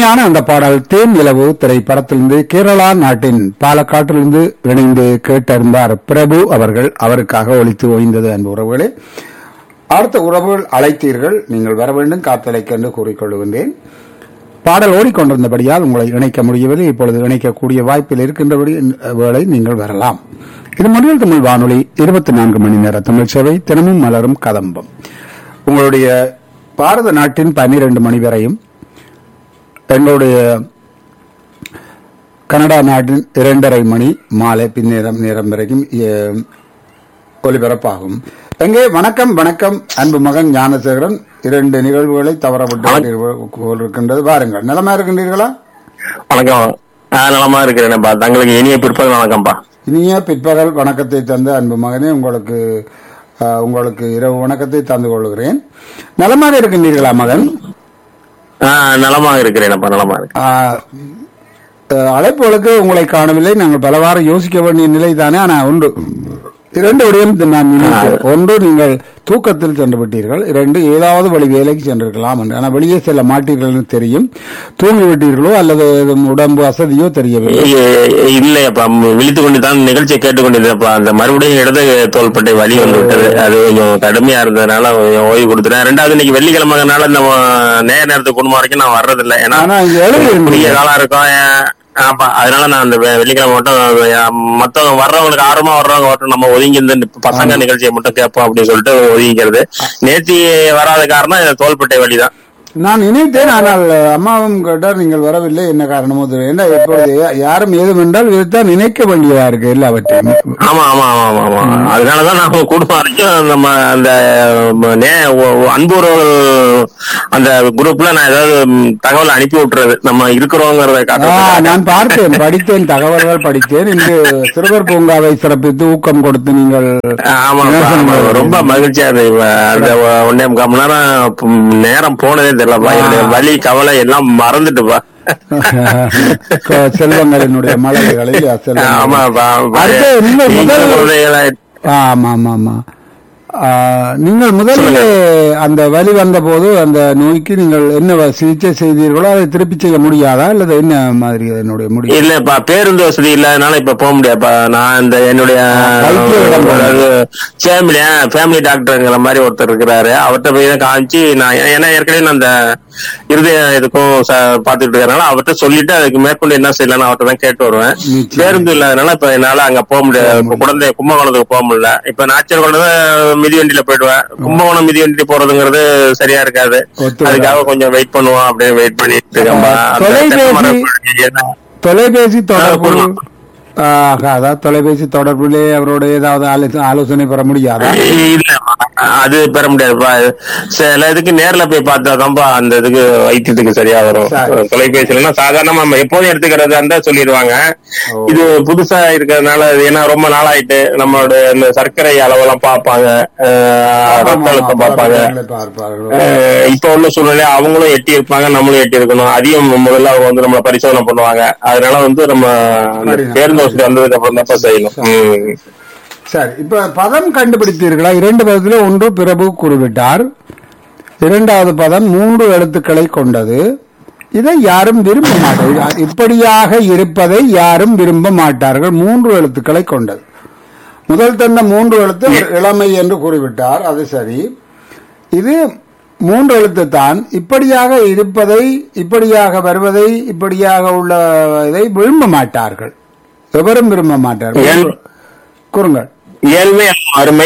அருமையான அந்த பாடல் தேன் நிலவு திரைப்படத்திலிருந்து கேரளா நாட்டின் பாலக்காட்டிலிருந்து இணைந்து கேட்டறிந்தார் பிரபு அவர்கள் அவருக்காக ஒலித்து ஓய்ந்தது அன்பு உறவுகளே அடுத்த உறவுகள் அழைத்தீர்கள் நீங்கள் வர வேண்டும் காத்தலைக்கு என்று கூறிக்கொள்கின்றேன் பாடல் ஓடிக்கொண்டிருந்தபடியால் உங்களை இணைக்க முடியவில்லை இப்பொழுது இணைக்கக்கூடிய வாய்ப்பில் இருக்கின்றபடி வேளை நீங்கள் வரலாம் இது மொழியில் தமிழ் வானொலி இருபத்தி நான்கு மணி நேர தமிழ் சேவை தினமும் மலரும் கதம்பம் உங்களுடைய பாரத நாட்டின் பன்னிரண்டு மணி வரையும் எங்களுடைய கனடா நாட்டின் இரண்டரை மணி மாலை பின்னேரம் நேரம் வரைக்கும் எ, ஒலிபரப்பாகும் எங்கே வணக்கம் வணக்கம் அன்பு மகன் ஞானசேகரன் இரண்டு நிகழ்வுகளை தவறப்பட்டு போல் இருக்கின்றது பாருங்கள் நலமா இருக்கின்றீர்களா வணக்கம் ஆ, நலமா இருக்கிறேன்ப்பா தங்களுக்கு இனிய பிற்பகல் வணக்கம்ப்பா இனிய பிற்பகல் வணக்கத்தை தந்த அன்பு மகனே உங்களுக்கு ஆ, உங்களுக்கு இரவு வணக்கத்தை தந்து கொள்கிறேன் நலமாக இருக்கின்றீர்களா மகன் ஆ, நலமாக இருக்கிறேன்ப்பா நலமா இருக்கு ஆ, அஹ், அழைப்புகளுக்கு உங்களை காணவில்லை நாங்கள் பலவாறு யோசிக்க வேண்டிய நிலை தானே ஆனா ஒன்று இரண்டு விடயம் நான் நினைத்தேன். ஒன்று நீங்கள் தூக்கத்தில் சென்று விட்டீர்கள் இரண்டு ஏதாவது வழி வேலைக்கு சென்றிருக்கலாம் என்று ஆனால் வெளியே செல்ல மாட்டீர்கள் என்று தெரியும் தூங்கி விட்டீர்களோ அல்லது எதுவும் உடம்பு அசதியோ தெரியவில்லை இ- இல்லையப்பா ம், விழித்துக் கொண்டு தான் நிகழ்ச்சியை கேட்டுக்கொண்டிருந்தப்பா அந்த மறுபடியும் இடது தோள்பட்டை வலி வந்து விட்டது அது கொஞ்சம் கடுமையா இருந்ததுனால கொஞ்சம் ஓய்வு கொடுத்துட்டேன் ரெண்டாவது இன்னைக்கு வெள்ளிக்கிழமைனால இந்த அஹ், நேர நேரத்துக்கு குடும்பம் வரைக்கும் நான் வர்றதில்லை ஏன்னா ஆனா இங்க எழுதி குறுகிய இருந்தீங்க. காலம் இருக்கும் ஏன், ஆப்பா அதனால நான் அந்த வெ- வெள்ளிக்கிழமை மட்டும் அஹ், மத்தவங்க வர்றவங்களுக்கு ஆர்வமா வர்றவங்க மட்டும் நம்ம ஒதுங்கி இந்த பசங்க நிகழ்ச்சியை மட்டும் கேட்போம் அப்படின்னு சொல்லிட்டு ஒதுங்கிக்கிறது நேத்தி வராத காரணம் இந்த தோள்பட்டை வலிதான் நான் நினைத்தேன் ஆனால் அம்மாவும் கேட்டார் நீங்கள் வரவில்லை என்ன காரணமோ தெரியல ஏன்னா இப்பொழுது யாரும் ஏதும் என்றால் இதைத்தான் நினைக்க வேண்டியதா இருக்கு எல்லாவற்றையும் ஆமா ஆமா ஆமா ஆமா ஆமா அதனாலதான் நம்ம குடும்பம் வரைக்கும் நம்ம அந்த ம, நே- ஒ- ஒ- அன்புறவர்கள் அந்த குரூப்ல நான் ஏதாவது ம், தகவல் அனுப்பி விட்டுறது நம்ம இருக்கிறோங்கிறத ஆ, காட்டுறதுக்காக. நான் பார்த்தேன் படித்தேன் தகவல்கள் படித்தேன் இன்று சிறுவர் பூங்காவை சிறப்பித்து ஊக்கம் கொடுத்து நீங்கள் ஆமா ஆமா. ரொம்ப மகிழ்ச்சியா இருந்தது இப்ப அந்த ஒ- ஒன்னே முக்கால் மணி நேரம் ம், நேரம் போனதே தெரியலப்பா என்னுடைய வலி கவலை எல்லாம் மறந்துட்டுப்பா க- செல்வங்களினுடைய மலர்களில் செல்வங்கள். ஆமாப்பா அடுத்து நீங்கள் நீங்க முதல் குழந்தைகளை ஆமா ஆமா ஆமா ஆ, நீங்கள் முதலில் அந்த வலி வந்த போது அந்த நோய்க்கு நீங்கள் என்ன வ- சிகிச்சை செய்தீர்களோ அதை திருப்பி செய்ய முடியாதா அல்லது என்ன மாதிரி என்னுடைய முடியும் இல்லப்பா பேருந்து வசதி இல்லாதனால இப்ப போக முடியாதுப்பா நான் இந்த என்னுடைய வைத்தியரிடம் போகணும். அதாவது ஃபேமிலி ஃபேமிலி டாக்டருங்கிற மாதிரி ஒருத்தர் இருக்கிறாரு அவர்கிட்ட போய் தான் காமிச்சு நான் ஏ- ஏன்னா ஏற்கனவே நான் அந்த இருதய இதுக்கும் ச- பாத்துட்டு இருக்கிறதுனால அவர்கிட்ட சொல்லிட்டு அதுக்கு மேற்கொண்டு என்ன செய்யலாம்னு அவர்கிட்ட தான் கேட்டு வருவேன் நிச்சயம். பேருந்து இல்லாதனால இப்ப என்னால அங்க போக முடியாது இப்ப குழந்தை கும்பகோணத்துக்கு போக முடியல இப்ப நாச்சர் கொண்டு மிதிவண்டியில போயிடுவேன் கும்பகோணம் மிதிவண்டி போறதுங்கிறது சரியா இருக்காது ஒத்து வராது. அதுக்காக கொஞ்சம் வெயிட் பண்ணுவோம் அப்படின்னு வெயிட் பண்ணிட்டு இருக்கேன்பா. அந்த தொலைபேசி- தென்னை மரம் தொலைபேசி தொடர்பு கொடுங்க. ஆ, அதான் தொலைபேசி தொடர்பிலே அவரோட ஏதாவது ஆலோச- ஆலோசனை பெற முடியாதா இல்ல அது பெற முடியாதுப்பா சில இதுக்கு நேர்ல போய் பார்த்தாதான்ப்பா அந்த இதுக்கு வைத்தியத்துக்கு சரியா வரும் சரி. தொலைபேசியிலனா சாதாரணமா நம்ம எப்போதும் எடுத்துக்கிறதா இருந்தா சொல்லிடுவாங்க ஓ. இது புதுசா இருக்கிறதுனால இது ஏன்னா ரொம்ப நாளாயிட்டு நம்மளோட இந்த சர்க்கரை அளவெல்லாம் பார்ப்பாங்க அஹ், ரத்த அழுத்தம் பார்ப்பாங்க அவர்களை பார்ப்பார்கள் அஹ், இப்ப உள்ள சூழ்நிலை அவங்களும் எட்டி இருப்பாங்க நம்மளும் எட்டி இருக்கணும் அதையும் முதல்ல அவங்க வந்து நம்மள பரிசோதனை பண்ணுவாங்க அதனால வந்து நம்ம அந்த சரிங்க. பேருந்து வசதி வந்ததுக்கு அப்புறம் தான் செய்யணும் ம். சரி இப்ப பதம் கண்டுபிடித்தீர்களா இரண்டு பதத்திலே ஒன்று பிரபு குறிவிட்டார் இரண்டாவது பதம் மூன்று எழுத்துக்களை கொண்டது இதை யாரும் விரும்ப மாட்டார்கள் இப்படியாக இருப்பதை யாரும் விரும்ப மாட்டார்கள் மூன்று எழுத்துக்களை கொண்டது முதல் தந்த மூன்று எழுத்து அவர் இளமை என்று கூறிவிட்டார் அது சரி இது மூன்று எழுத்து தான் இப்படியாக இருப்பதை இப்படியாக வருவதை இப்படியாக உள்ள இதை விரும்ப மாட்டார்கள் எவரும் விரும்ப மாட்டார்கள் ஏழ்- கூறுங்கள் ஏழ்மை அருமை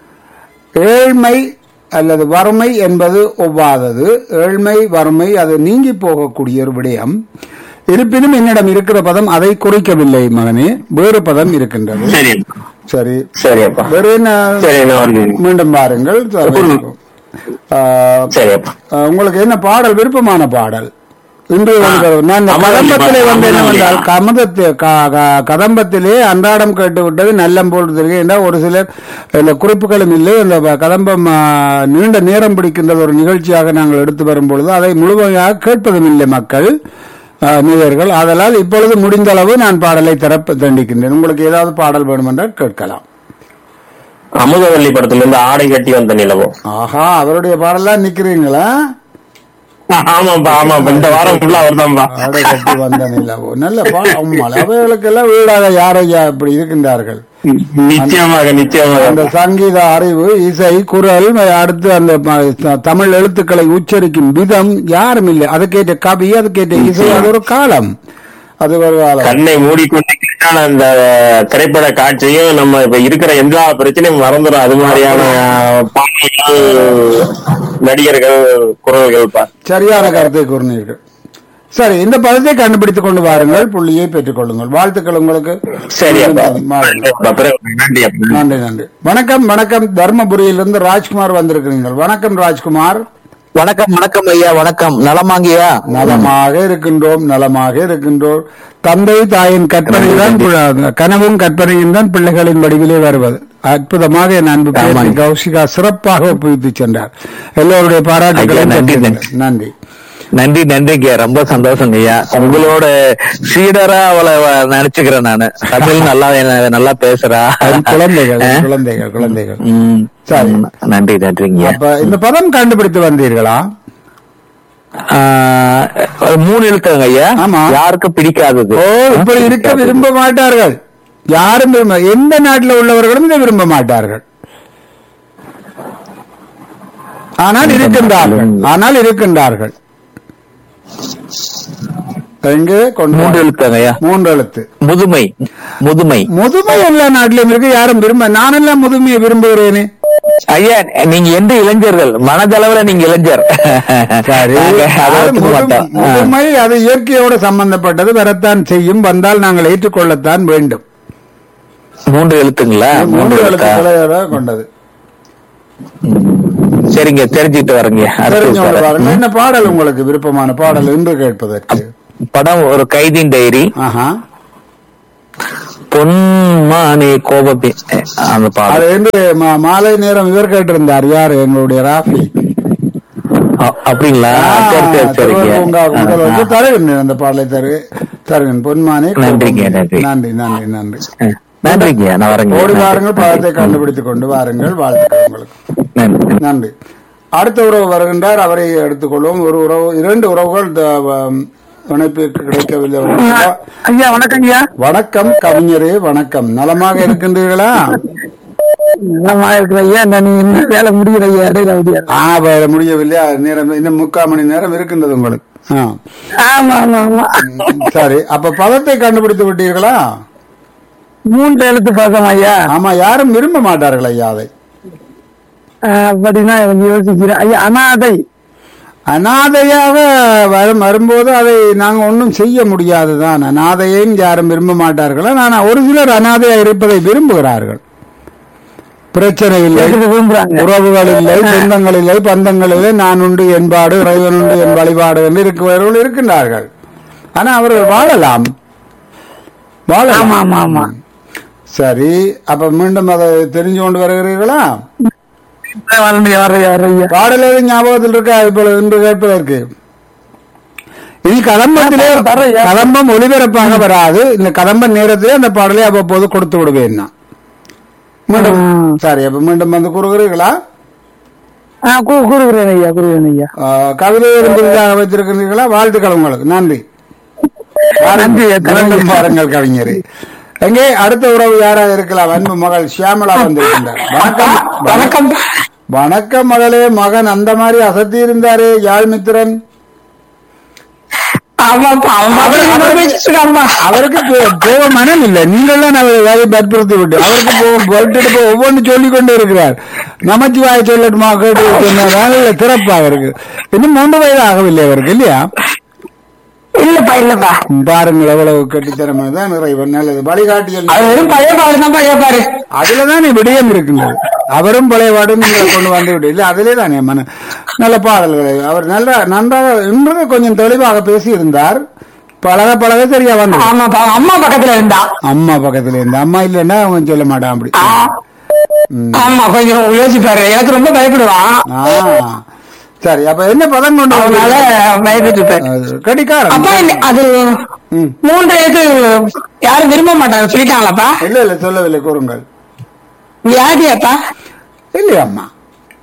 ஏழ்மை அல்லது வறுமை என்பது ஒவ்வாதது ஏழ்மை வறுமை அது நீங்கி போகக்கூடிய ஒரு விடயம் இருப்பினும் என்னிடம் இருக்கிற பதம் அதை குறிக்கவில்லை மகனே வேறு பதம் இருக்கின்றது சரி சரி சரியப்பா வேறு என்ன சரி நான் வருகிறேன். மீண்டும் பாருங்கள் ஆ, சரியப்பா ஆ, உங்களுக்கு என்ன பாடல் விருப்பமான பாடல் இன்று வந்து நான் இந்த அமரவல்லி கதம்பத்திலே பாடல், வந்து அமரவல்லி. என்னவென்றால் கமதத்தை க- க- கதம்பத்திலே அன்றாடம் கேட்டு விட்டது நல்லம் போடுவதற்கு என்றால் ஒரு சிலர் இந்த குறிப்புகளும் இல்லை இந்த ப- கதம்பம் ஆ, நீண்ட நேரம் பிடிக்கின்ற ஒரு நிகழ்ச்சியாக நாங்கள் எடுத்து வரும் பொழுது அதை முழுமையாக கேட்பதும் இல்லை மக்கள் ஆ, நேயர்கள் ஆதலால் இப்பொழுது முடிந்த அளவு நான் பாடலை திறப்பு தண்டிக்கின்றேன் உங்களுக்கு ஏதாவது பாடல் வேண்டுமென்றால் கேட்கலாம் அமுதவல்லி படத்துல இருந்து ஆடை கட்டி வந்த நிலவும் ஆஹா அவருடைய பாடலாம் நிக்கிறீங்களா ஆமாப்பா ஆமாப்பா இந்த வாரம் ஃபுல்லா அவர்தான்ப்பா ஆடை கட்டி வந்த நிலவோ நல்ல பா உம்மாள் அவைகளுக்கெல்லாம் வீடாக யாரையா இப்படி இருக்கின்றார்கள் நிச்சயமாக நிச்சயமாக அந்த சங்கீத அறிவு இசை குரல் அடுத்து அந்த ம- தமிழ் எழுத்துக்களை உச்சரிக்கும் விதம் யாரும் இல்லை அதுக்கேற்ற கவி அதுக்கேற்ற இசை அது ஒரு காலம் அது ஒரு காலம் கண்ணை மூடிக்கொண்டு கேட்டால் அந்த திரைப்பட காட்சியும் நம்ம இப்ப இருக்கிற எல்லா பிரச்சனையும் மறந்துடும் அது மாதிரியான பாடல்கள் நடிகர்கள் குரல்கள் பா சரியான கருத்தை கூறினீர்கள் சரி இந்த பதத்தை கண்டுபிடித்துக் கொண்டு வாருங்கள் புள்ளியை பெற்றுக் கொள்ளுங்கள் வாழ்த்துக்கள் உங்களுக்கு சரி அப்பா வாருங்கள். அப்புறம் நன்றி அப்பா நன்றி நன்றி வணக்கம் வணக்கம் தர்மபுரியிலிருந்து ராஜ்குமார் வந்திருக்கிறீர்கள் வணக்கம் ராஜ்குமார் வணக்கம் வணக்கம் ஐயா வணக்கம் நலமாங்கியா நலமாக இருக்கின்றோம் நலமாக இருக்கின்றோம் தந்தை தாயின் கற்பனை தான் பு- கனவும் கற்பனையும் தான் பிள்ளைகளின் வடிவிலே வருவது அற்புதமாக என் அன்பு பேத்தி ஆமாங்க. கௌசிகா சிறப்பாக ஒப்புவித்து சென்றார் எல்லோருடைய பாராட்டுகளை ஐயா, நன்றி, பெற்றீர்கள். நன்றி நன்றி நன்றிங்க ரொம்ப சந்தோஷங்க ஐயா உங்களோட சீடரா அவளை வ- நினைச்சுக்கிறேன் நானு தமிழ் நல்லா என்ன- நல்லா பேசுறா என் குழந்தைகள் என் ஆ? குழந்தைகள் குழந்தைகள் ம். சரி. ம், நன்றி நன்றிங்க அப்ப இந்த பதம் கண்டுபிடித்து வந்தீர்களா ஆ, ஒரு மூணு எழுத்துங்க ஐயா ஆமா. யாருக்கும் பிடிக்காதது ஓ இப்படி இருக்க விரும்ப மாட்டார்கள் யாரும் விரும்ப எந்த நாட்டில் உள்ளவர்களும் இதை விரும்ப மாட்டார்கள் ஆனால் இருக்கின்றார்கள் ஆனால் இருக்கின்றார்கள் எங்கே கொண்டு மூன்று வா. எழுத்துங்க ஐயா மூன்று எழுத்து முதுமை முதுமை முதுமை எல்லா நாட்டிலும் இருக்கு யாரும் விரும்ப நானெல்லாம் முதுமையை விரும்புகிறேனே ஐயா நீங்க எந்த இளைஞர்கள் மனதளவுல நீங்க இளைஞர் சரி நாங்க அதை அது ஒத்துக்க முது- மாட்டோம். ஆ. முதுமை அது இயற்கையோடு சம்பந்தப்பட்டது வரத்தான் செய்யும் வந்தால் நாங்கள் ஏற்றுக்கொள்ளத்தான் வேண்டும் மூன்று எழுத்துங்களா மூன்று மூன்று எழுத்தா எழுத்துக்களை கொண்டது சரிங்க தெரிஞ்சுக்கிட்டு வரேங்க அடுத்து தெரிஞ்சவங்க வரேன். பாருங்க என்ன பாடல் உங்களுக்கு விருப்பமான பாடல் என்று கேட்பதற்கு படம் ஒரு கைதின் டைரி ஆஹா பொன்மானே கோபத்தி அந்த அது பாடம் என்று மா- மாலை நேரம் இவர் கேட்டிருந்தார் யார் எங்களுடைய ராஃபி அ- அப்படிங்களா ஆ, சரி சரி திருவள்ளுவர் சரிங்க பூங்கா ஆ, முதல்வருக்கு ஆ. தருகிறேன் அந்த பாடலை தரு தருகிறேன் பொன்மானே கோபம். நன்றிங்க, நன்றி. நன்றி நன்றி நன்றி ஆ, நன்றிங்க நான் வரேங்க ஓடி வாருங்கள் பழத்தை கண்டுபிடித்துக் கொண்டு வாருங்கள் வாழ்த்துக்கள் உங்களுக்கு நன்றி நன்றி அடுத்த உறவு வருகின்றார் அவரை எடுத்துக்கொள்வோம் ஒரு உறவு இரண்டு உறவுகள் த- வ- இணைப்பிற்கு கிடைக்கவில்லை ஐயா வணக்கம் ஐயா வணக்கம் கவிஞரே வணக்கம் நலமாக இருக்கின்றீர்களா நல்லா இருக்கிற ஐயா நான் இன்னும் வேலை முடியல ஐயா இடையில முடியாது ஆ வேற முடியவில்லை அது நேரம் இன்னும் முக்கால் மணி நேரம் இருக்கின்றது உங்களுக்கு ஆ. ஆமா ஆமா ஆமா சரி அப்ப பதத்தை கண்டுபிடித்து விட்டீர்களா மூன்று எழுத்து பாசம் ஐயா ஆமா யாரும் விரும்ப மாட்டார்கள் ஐயா அதை ஆஹ் அப்படின்னா கொஞ்சம் யோசிக்கிறேன் ஐயா அனாதை அனாதையாக வரும் வரும்போது அதை நாங்க ஒன்றும் செய்ய முடியாதுதான் அனாதையையும் யாரும் விரும்ப மாட்டார்கள் ஆனால் ஒரு சிலர் அனாதையா இருப்பதை விரும்புகிறார்கள் பிரச்சனை இல்லை கேட்கறது விரும்புறாங்க உறவுகள் இல்லை சொந்தங்கள் இல்லை பந்தங்கள் இல்லை நான் உண்டு என்பாடு இறைவன் உண்டு என் வழிபாடு என்று இருக்கிறவர்கள் இருக்கின்றார்கள் ஆனா அவர்கள் வாழலாம் ஆமா வாழலாம் ஆமா ஆமா சரி அப்ப மீண்டும் அதை தெரிஞ்சு கொண்டு வருகிறீர்களா வரலையா வரையா வரையா பாடல் எதுவும் ஞாபகத்தில் இருக்கா இப்பொழுது இன்று கேட்பதற்கு இனி கதம்பத்திலே ஆ, தர்றேன். கதம்பம் ஒளிபரப்பாக வராது இந்த கதம்ப நேரத்திலே அந்த பாடலை அவ்வப்போது கொடுத்து விடுவேன் நான் மீண்டும் ம். சரி அப்ப மீண்டும் வந்து கூறுகிறீர்களா ஆ கூறுகிறேன் ஐயா கூறுகிறேன் ஐயா ஆ, கவிதை எதுவும் புதிதாக வைத்திருக்கிறீர்களா வாழ்த்துக்கள் உங்களுக்கு நன்றி நன்றி ஐயா, நன்றி. மீண்டும் பாருங்கள் கவிஞரே எங்கே அடுத்த உறவு யாராக இருக்கலாம் அன்பு மகள் சியாமலா வந்திருக்கின்றார் வணக்கம் வணக்கம் வணக்கம் மகளே மகன் அந்த மாதிரி அசத்தி இருந்தாரே யாழ்மித்திரன் ஆமாப்பா ஆமா அவருக்கு போ- போக மனம் இல்லை நீங்கள் தான் அவரை வேலை வற்புறுத்தி விட்டு அவருக்கு போக போட்டுட்டு போ ஒவ்வொன்று சொல்லிக் கொண்டே இருக்கிறார் நமச்சிவாய சொல்லட்டுமா கேட்டு சொன்னார் இல்ல சிறப்பாக இருக்கு இன்னும் மூன்று வயது ஆகவில்லை அவருக்கு இல்லையா இல்லப்பா இல்லப்பா பாருங்கள் எவ்வளவு கட்டித்தனமே தான் இறைவன் நல்லது வழிகாட்டியல் அது வெறும் பழைய பாடு தான் பழைய பாரு அதுலதான் விடயம் இருக்கின்றது அவரும் பழைய பாடும் நீங்கள் கொண்டு வந்து விட்டு இல்லை அதிலே தானே மன நல்ல பாடல்களை அவர் நல்ல நன்றாக இன்று கொஞ்சம் தெளிவாக பேசியிருந்தார் பழக பழக சரியா வந்து ஆமாப்பா அம்மா பக்கத்துல இருந்தா அம்மா பக்கத்துல இருந்து அம்மா இல்லைன்னா அவங்க சொல்ல மாட்டான் அப்படி ஆ. ஆமா கொஞ்சம் யோசிப்பாரு எனக்கு ரொம்ப பயப்படுவான் ஆ சரி அப்ப என்ன பதம் கொண்டு அதனால வந்தீங்க? பயந்துட்டு இருப்பேன் அது கடிகாரம் அப்பா இல்ல, அது ம். மூன்று இது யாரும் விரும்ப மாட்டாங்க சொல்லிட்டாங்களாப்பா இல்ல இல்ல சொல்லவில்லை கூறுங்கள் வியாதியாப்பா இல்லையா அம்மா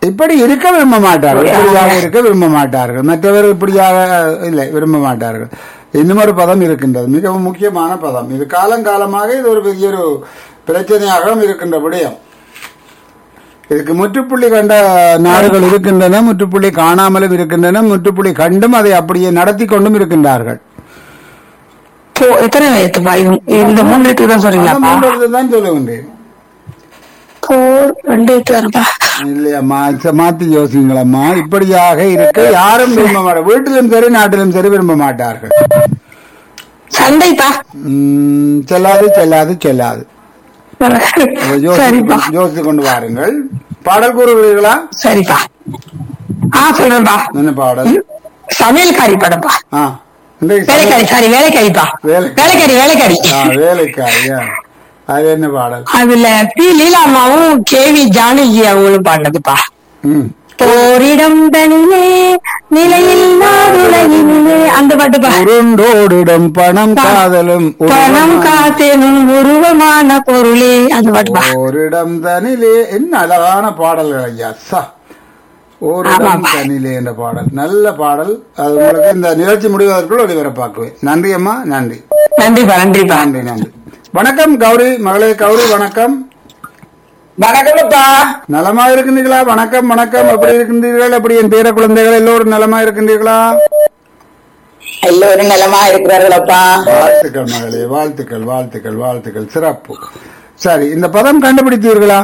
இப்படி இருக்க விரும்ப மாட்டார்கள் இப்படியாக இருக்க விரும்ப மாட்டார்கள் மற்றவர் இப்படியாக இல்லை விரும்ப மாட்டார்கள் இன்னும் ஒரு பதம் இருக்கின்றது மிகவும் முக்கியமான பதம் இது காலங்காலமாக இது ஒரு பெரிய ஒரு பிரச்சனையாகவும் இருக்கின்ற விடயம் இதுக்கு முற்றுப்புள்ளி கண்ட நாடுகள் இருக்கின்றன முற்றுப்புள்ளி காணாமலும் இருக்கின்றன முற்றுப்புள்ளி கண்டும் அதை அப்படியே நடத்தி கொண்டும் இருக்கின்றார்கள் போ எத்தனை வயசுப்பா இது இந்த மூணு எழுத்துக்கு தான் அந்த சொல்றீங்களாப்பா மூன்றது தான் சொல்லுகின்றேன் போர் ரெண்டு எழுத்து வரப்பா இல்லையம்மா ச- மாத்தி யோசிங்களம்மா இப்படியாக இருக்க யாரும் விரும்ப மாட்டார் வீட்டிலும் சரி நாட்டிலும் சரி விரும்ப மாட்டார்கள் சண்டைப்பா உம், செல்லாது செல்லாது செல்லாது அதை யோசித்து சரிப்பா கொண்டு- யோசித்து கொண்டு வாருங்கள் பாடல் கூறுகிறீர்களா சரிப்பா ஆ சொல்றேன்ப்பா என்ன பாடல் சமையல்காரி படம்ப்பா ஆ இன்றைக்கு வேலைக்காரி சாரி வேலைக்காரிப்பா வேலை- வேலைக்காரி வேலைக்காரி ஆ, வேலைக்காரியா அது என்ன பாடல் அதுல பி லீலாமாவும் கேவி ஜானகி அவங்களும் பாடினதுப்பா ம் போரிடம் தனிலே நிலையில் நாடுலகிலே அந்த பாட்டுப்பா உருண்டோடிடம் பணம் காதலும் பணம் காத்தேனும் உருவமான பொருளே அந்த பாட்டுப்பா ஓரிடம் தனிலே என்ன அழகான பாடல்கள் ஐயா சா ஓரிடம் தனிலே என்ற பாடல் நல்ல பாடல் அது உங்களுக்கு இந்த நிகழ்ச்சி முடிவதற்குள் ஒளிபரப்பாக்குவேன் நன்றி அம்மா நன்றி நன்றிப்பா நன்றிப்பா நன்றி நன்றி வணக்கம் கௌரி மகளே கௌரி வணக்கம் வணக்கம்ப்பா நலமா இருக்கின்றீர்களா வணக்கம் வணக்கம் எப்படி இருக்கின்றீர்கள் எப்படி என் பேர குழந்தைகள் எல்லோரும் நலமா இருக்கின்றீர்களா எல்லோரும் நலமா இருக்கிறார்களப்பா வாழ்த்துக்கள் மகளே வாழ்த்துக்கள் வாழ்த்துக்கள் வாழ்த்துக்கள் சிறப்பு சரி இந்த பதம் கண்டுபிடித்தீர்களா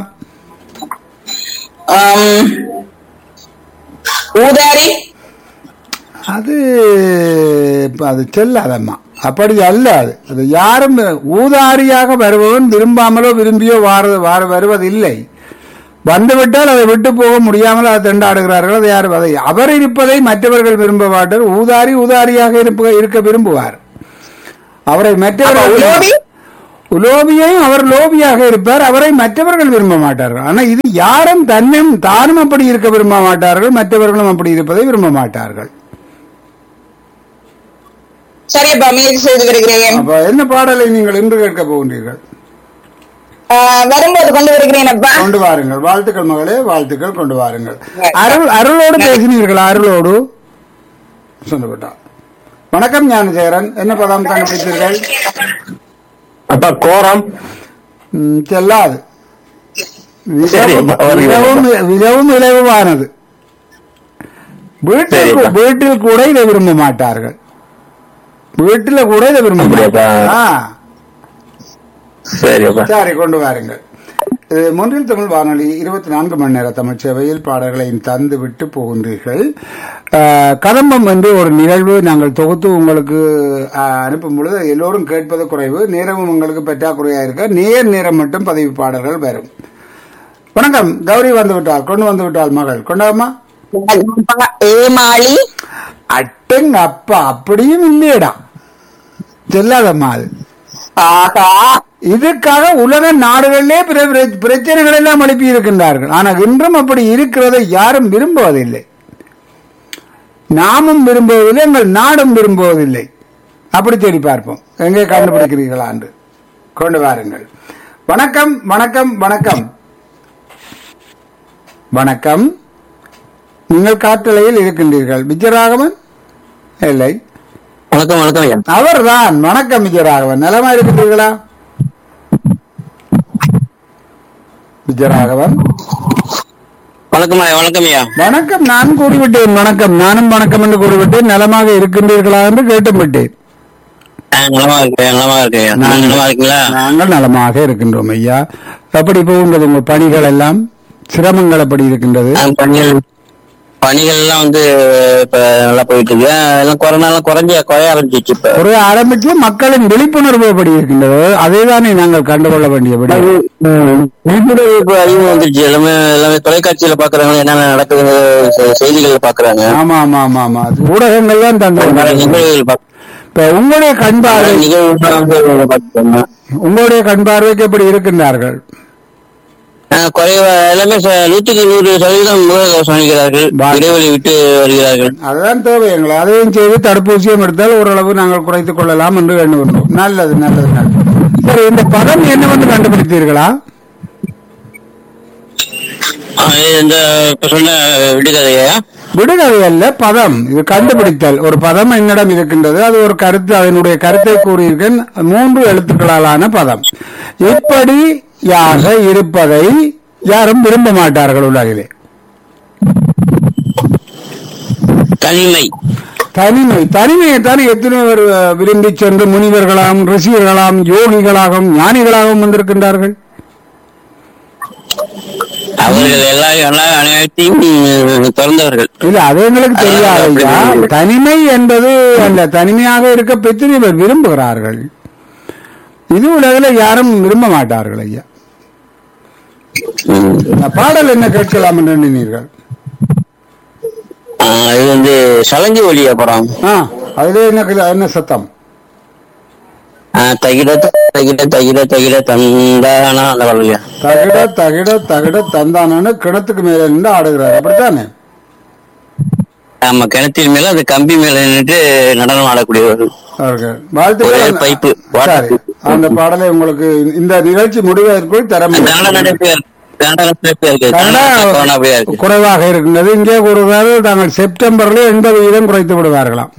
ஊதாரி அது இப்ப அது செல்லாதம்மா அப்படி அல்ல அது அது யாரும் ஊதாரியாக வருபவன் விரும்பாமலோ விரும்பியோ வார வார வருவதில்லை வந்துவிட்டால் அதை விட்டு போக முடியாமல் அதை திண்டாடுகிறார்கள் அதை யாரும் அதை அவர் இருப்பதை மற்றவர்கள் விரும்ப மாட்டார் ஊதாரி ஊதாரியாக இருப்ப இருக்க விரும்புவார் அவரை மற்றவர்கள் உலோபியையும் அவர் லோபியாக இருப்பார் அவரை மற்றவர்கள் விரும்ப மாட்டார்கள் ஆனா இது யாரும் தன்னும் தானும் அப்படி இருக்க விரும்ப மாட்டார்கள் மற்றவர்களும் அப்படி இருப்பதை விரும்ப மாட்டார்கள் சரியப்பா முயற்சி செய்து வருகிறேன் அப்ப என்ன பாடலை நீங்கள் இன்று கேட்க போகின்றீர்கள் ஆஹ் வரும்போது கொண்டு வருகிறேன் அப்பா கொண்டு வாருங்கள் வாழ்த்துக்கள் மகளே வாழ்த்துக்கள் கொண்டு வாருங்கள் அருள் அருளோடு பேசினீர்களா அருளோடு சொல்லப்பட்டா வணக்கம் ஞானசேகரன் என்ன பதம் கண்டுபிடித்தீர்கள் அப்பா கோரம் ம், செல்லாது சரி, மிகவும் வருகிறேன். மிகவும் மிகவும் இலகுவானது வீட்டில் சரிப்பா. கூ- வீட்டில் கூட இதை விரும்ப மாட்டார்கள் வீட்டில கூட இதை விரும்ப அப்படியாப்பா? மாட்டார்கள் ஆ. சரிப்பா சரி கொண்டு வாருங்கள் இது மொன்றில் தமிழ் வானொலி இருபத்தி நான்கு மணி நேர தமிழ் சேவையில் பாடல்களையும் தந்து விட்டு போகின்றீர்கள் ஆஹ், கதம்பம் என்று ஒரு நிகழ்வு நாங்கள் தொகுத்து உங்களுக்கு ஆஹ், அனுப்பும் பொழுது எல்லோரும் கேட்பது குறைவு நேரமும் உங்களுக்கு பற்றாக்குறையா இருக்க நேர் நேரம் மட்டும் பதிவு பாடல்கள் வரும் வணக்கம் கௌரி வந்து விட்டாள் கொண்டு வந்து விட்டாள் மகள் கொண்டாமா ஏமாளி அட்டுங்க அப்பா அப்படியும் இல்லையடா செல்லாதம்மா அது ஆகா இதுக்காக உலக நாடுகளிலே பிற பிர- பிரச்சனைகள் எல்லாம் எழுப்பி இருக்கின்றார்கள் ஆனால் இன்றும் அப்படி இருக்கிறதை யாரும் விரும்புவதில்லை நாமும் விரும்புவதில்லை எங்கள் நாடும் விரும்புவதில்லை அப்படி தேடி பார்ப்போம் எங்கே கண்டுபிடிக்கிறீர்களா என்று கொண்டு வாருங்கள் வணக்கம் வணக்கம் வணக்கம் வணக்கம் நீங்கள் காற்றலையில் இருக்கின்றீர்கள் விஜயராகவன் இல்லை வணக்கம் வணக்கம் ஐயா அவர்தான் வணக்கம் விஜயராகவன் நலமா இருக்கின்றீர்களா விஜயராகவன் வணக்கம் ஐயா வணக்கம் ஐயா வணக்கம் நான் கூறிவிட்டேன் வணக்கம் நானும் வணக்கம் என்று கூறிவிட்டேன் நலமாக இருக்கின்றீர்களா என்று கேட்டுவிட்டேன் நலமா இருக்கேன் நலமா இருக்கேன் நான் நலமா இருக்கீங்களா நாங்கள் நலமாக இருக்கின்றோம் ஐயா எப்படி போகின்றது உங்கள் பணிகள் எல்லாம் சிரமங்கள் எப்படி இருக்கின்றது ஆ, பணிகள் பணிகள் எல்லாம் வந்து இப்ப நல்லா போயிட்டு இருக்கு எல்லாம் கொரோனா எல்லாம் குறைஞ்ச குறைய ஆரம்பிச்சிச்சு இப்ப ஒரு ஆரம்பித்து மக்களின் விழிப்புணர்வு எப்படி இருக்கின்றது அதேதானே நாங்கள் கண்டுகொள்ள வேண்டியபடி விழிப்புணர்வு இப்ப அதிகம் வந்துருச்சு எல்லாமே எல்லாமே தொலைக்காட்சியில பாக்குறாங்க என்னென்ன நடக்குது செ- செய்திகள்ல பாக்குறாங்க ஆமா ஆமா ஆமா ஆமா அது ஊடகங்கள் தான் நிறைய தந்து நிகழ்வுகள் பாக்க- இப்ப உங்களுடைய கண் பார்வை நிகழ்வுகள் வந்து பாக்குறாங்க உங்களுடைய கண் பார்வைக்கு எப்படி இருக்கின்றார்கள் ஆஹ் குறைவா எல்லாமே ச- நூற்றுக்கு நூறு சதவீதம் முகக்கவசம் அணிகிறார்கள் பா- இடைவெளி விட்டு வருகிறார்கள் அதுதான் தேவை எங்களை அதையும் செய்து தடுப்பூசியும் எடுத்தால் ஓரளவு நாங்கள் குறைத்துக் கொள்ளலாம் என்று எண்ணுகின்றோம் நல்லது நல்லது நல்லது சரி இந்த பதம் என்னவென்று கண்டுபிடித்தீர்களா இந்த இப்ப சொன்ன விடுகதையா விடுகதை அல்ல பதம் இது கண்டுபிடித்தல் ஒரு பதம் என்னிடம் இருக்கின்றது அது ஒரு கருத்து அதனுடைய கருத்தை கூறியிருக்கேன் மூன்று எழுத்துக்களாலான பதம் இப்படியாக இருப்பதை யாரும் விரும்ப மாட்டார்கள் உலகிலே தனிமை தனிமை தனிமையை தான் எத்தனை பேர் அஹ், விரும்பி சென்று முனிவர்களாகவும் ரிஷியர்களாகவும் யோகிகளாகவும் ஞானிகளாகவும் வந்திருக்கின்றார்கள் அவர்கள் எல்லா எல்லா அனைத்தையும் திறந்தவர்கள் இல்ல அது எங்களுக்கு தெரியாது ஐயா தனிமை என்பது அல்ல தனிமையாக இருக்க பெத்தனை பேர் விரும்புகிறார்கள் இது உலகில் யாரும் விரும்ப மாட்டார்கள் ஐயா இந்த பாடல் என்ன கேட்கலாம் என்று எண்ணினீர்கள் இது வந்து சலங்கி ஒளிய படம் ஆ அதுல என்ன கிள- என்ன சத்தம் தகிட தகிட தகிட தகிட தந்தானா அந்த பாடலையா தகிட தகிட தகிட தந்தானு கிணத்துக்கு மேல நின்று ஆடுகிறார் அப்படித்தானே ஆமா கிணத்தின் மேல அந்த கம்பி மேல நின்றுட்டு நடனம் ஆடக்கூடியவர்கள் அவர்கள் வாழ்த்துக்கள் ஒரே அந்த- பைப்பு, வாட்டர் சரி அந்த பாடலை உங்களுக்கு இந்த நிகழ்ச்சி முடிவதற்குள் தர கன்னட நடிப்பையா இருக்கு கன்னட நடிப்பையா இருக்கு கன்னட அப்படியா இருக்கு குறைவாக இருக்கின்றது இங்கே கூறுகிறார்கள் தாங்கள் செப்டம்பர்ல எண்பது வீதம் குறைத்து விடுவார்களாம்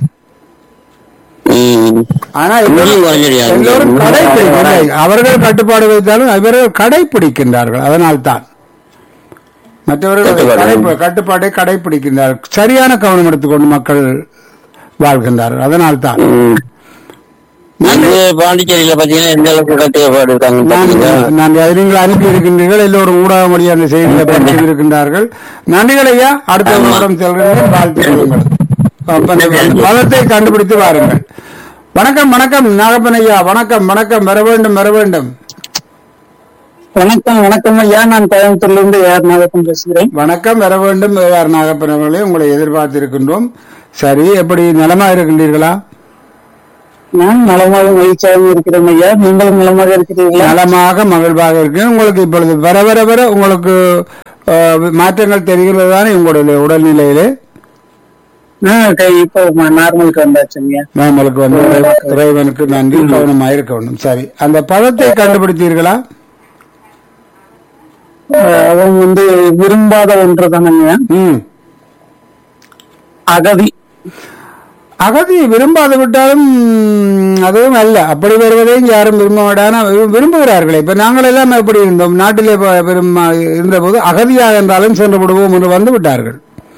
ம். ஆனா இன்னும் குறைஞ்சிடுயா? எல்லோரும் கடைபிடிக்கவில்லை அவர்கள் கட்டுப்பாடு வைத்தாலும் இவர்கள் கடைபிடிக்கின்றார்கள் அதனால் தான் மற்றவர்கள் அதை கட்டுப்பாடு. கடை- கட்டுப்பாட்டை கடைபிடிக்கின்றார்கள் சரியான கவனம் எடுத்துக்கொண்டு மக்கள் வாழ்கின்றார்கள் அதனால் தான் ம். இது பாண்டிச்சேரியில பாத்தீங்கன்னா எந்த அளவுக்கு கட்டுப்பாடு இருக்காங்க நான் பாத்தீங்களா நான் அதை நீங்கள் அனுப்பி இருக்கின்றீர்கள் எல்லோரும் ஊடக மொழி அந்த செய்தியை படித்து இருக்கின்றார்கள் நன்றிகள் ஐயா அடுத்த ஆமா. வாரம் செல்கிறேன் வாழ்த்து சொல்லுங்கள் அப்ப இந்த பதத்தை கண்டுபிடித்து வாருங்கள் வணக்கம் வணக்கம் நாகப்பன் ஐயா வணக்கம் வணக்கம் வர வேண்டும் வர வேண்டும் வணக்கம் வணக்கம் ஐயா நான் கோயம்புத்தூர்ல இருந்து யார் நாகப்பன் பேசுகிறேன் வணக்கம் வர வேண்டும் யார் நாகப்பன் அவர்களே உங்களை எதிர்பார்த்திருக்கின்றோம் சரி எப்படி நலமா இருக்கின்றீர்களா நான் நலமாக மகிழ்ச்சியாக இருக்கிறேன் ஐயா நீங்களும் நலமாக இருக்கிறீர்களா நலமாக மகிழ்வாக இருக்கு உங்களுக்கு இப்பொழுது வர வர வர உங்களுக்கு அஹ், மாற்றங்கள் தெரிகிறது தானே உங்களுடைய உடல்நிலையிலே நான் கை இப்போ நார்மலுக்கு வந்தாச்சு ஐயா நம்மளுக்கு வந்து இறை- இறைவனுக்கு நன்றி கவனமாக இருக்க வேண்டும் சரி அந்த பதத்தை கண்டுபிடித்தீர்களா அஹ் அவன் வந்து விரும்பாத ஒன்று தானங்க ம் அகதி அகதி விரும்பாது விட்டாலும் ம், அதுவும் அல்ல அப்படி வருவதையும் யாரும் விரும்ப மாட்டான விரும்புகிறார்களே இப்ப நாங்கள் எல்லாம் எப்படி இருந்தோம் நாட்டிலே ப- பெரும் இருந்தபோது அகதியாக என்றாலும் சென்று விடுவோம் என்று வந்து விட்டார்கள்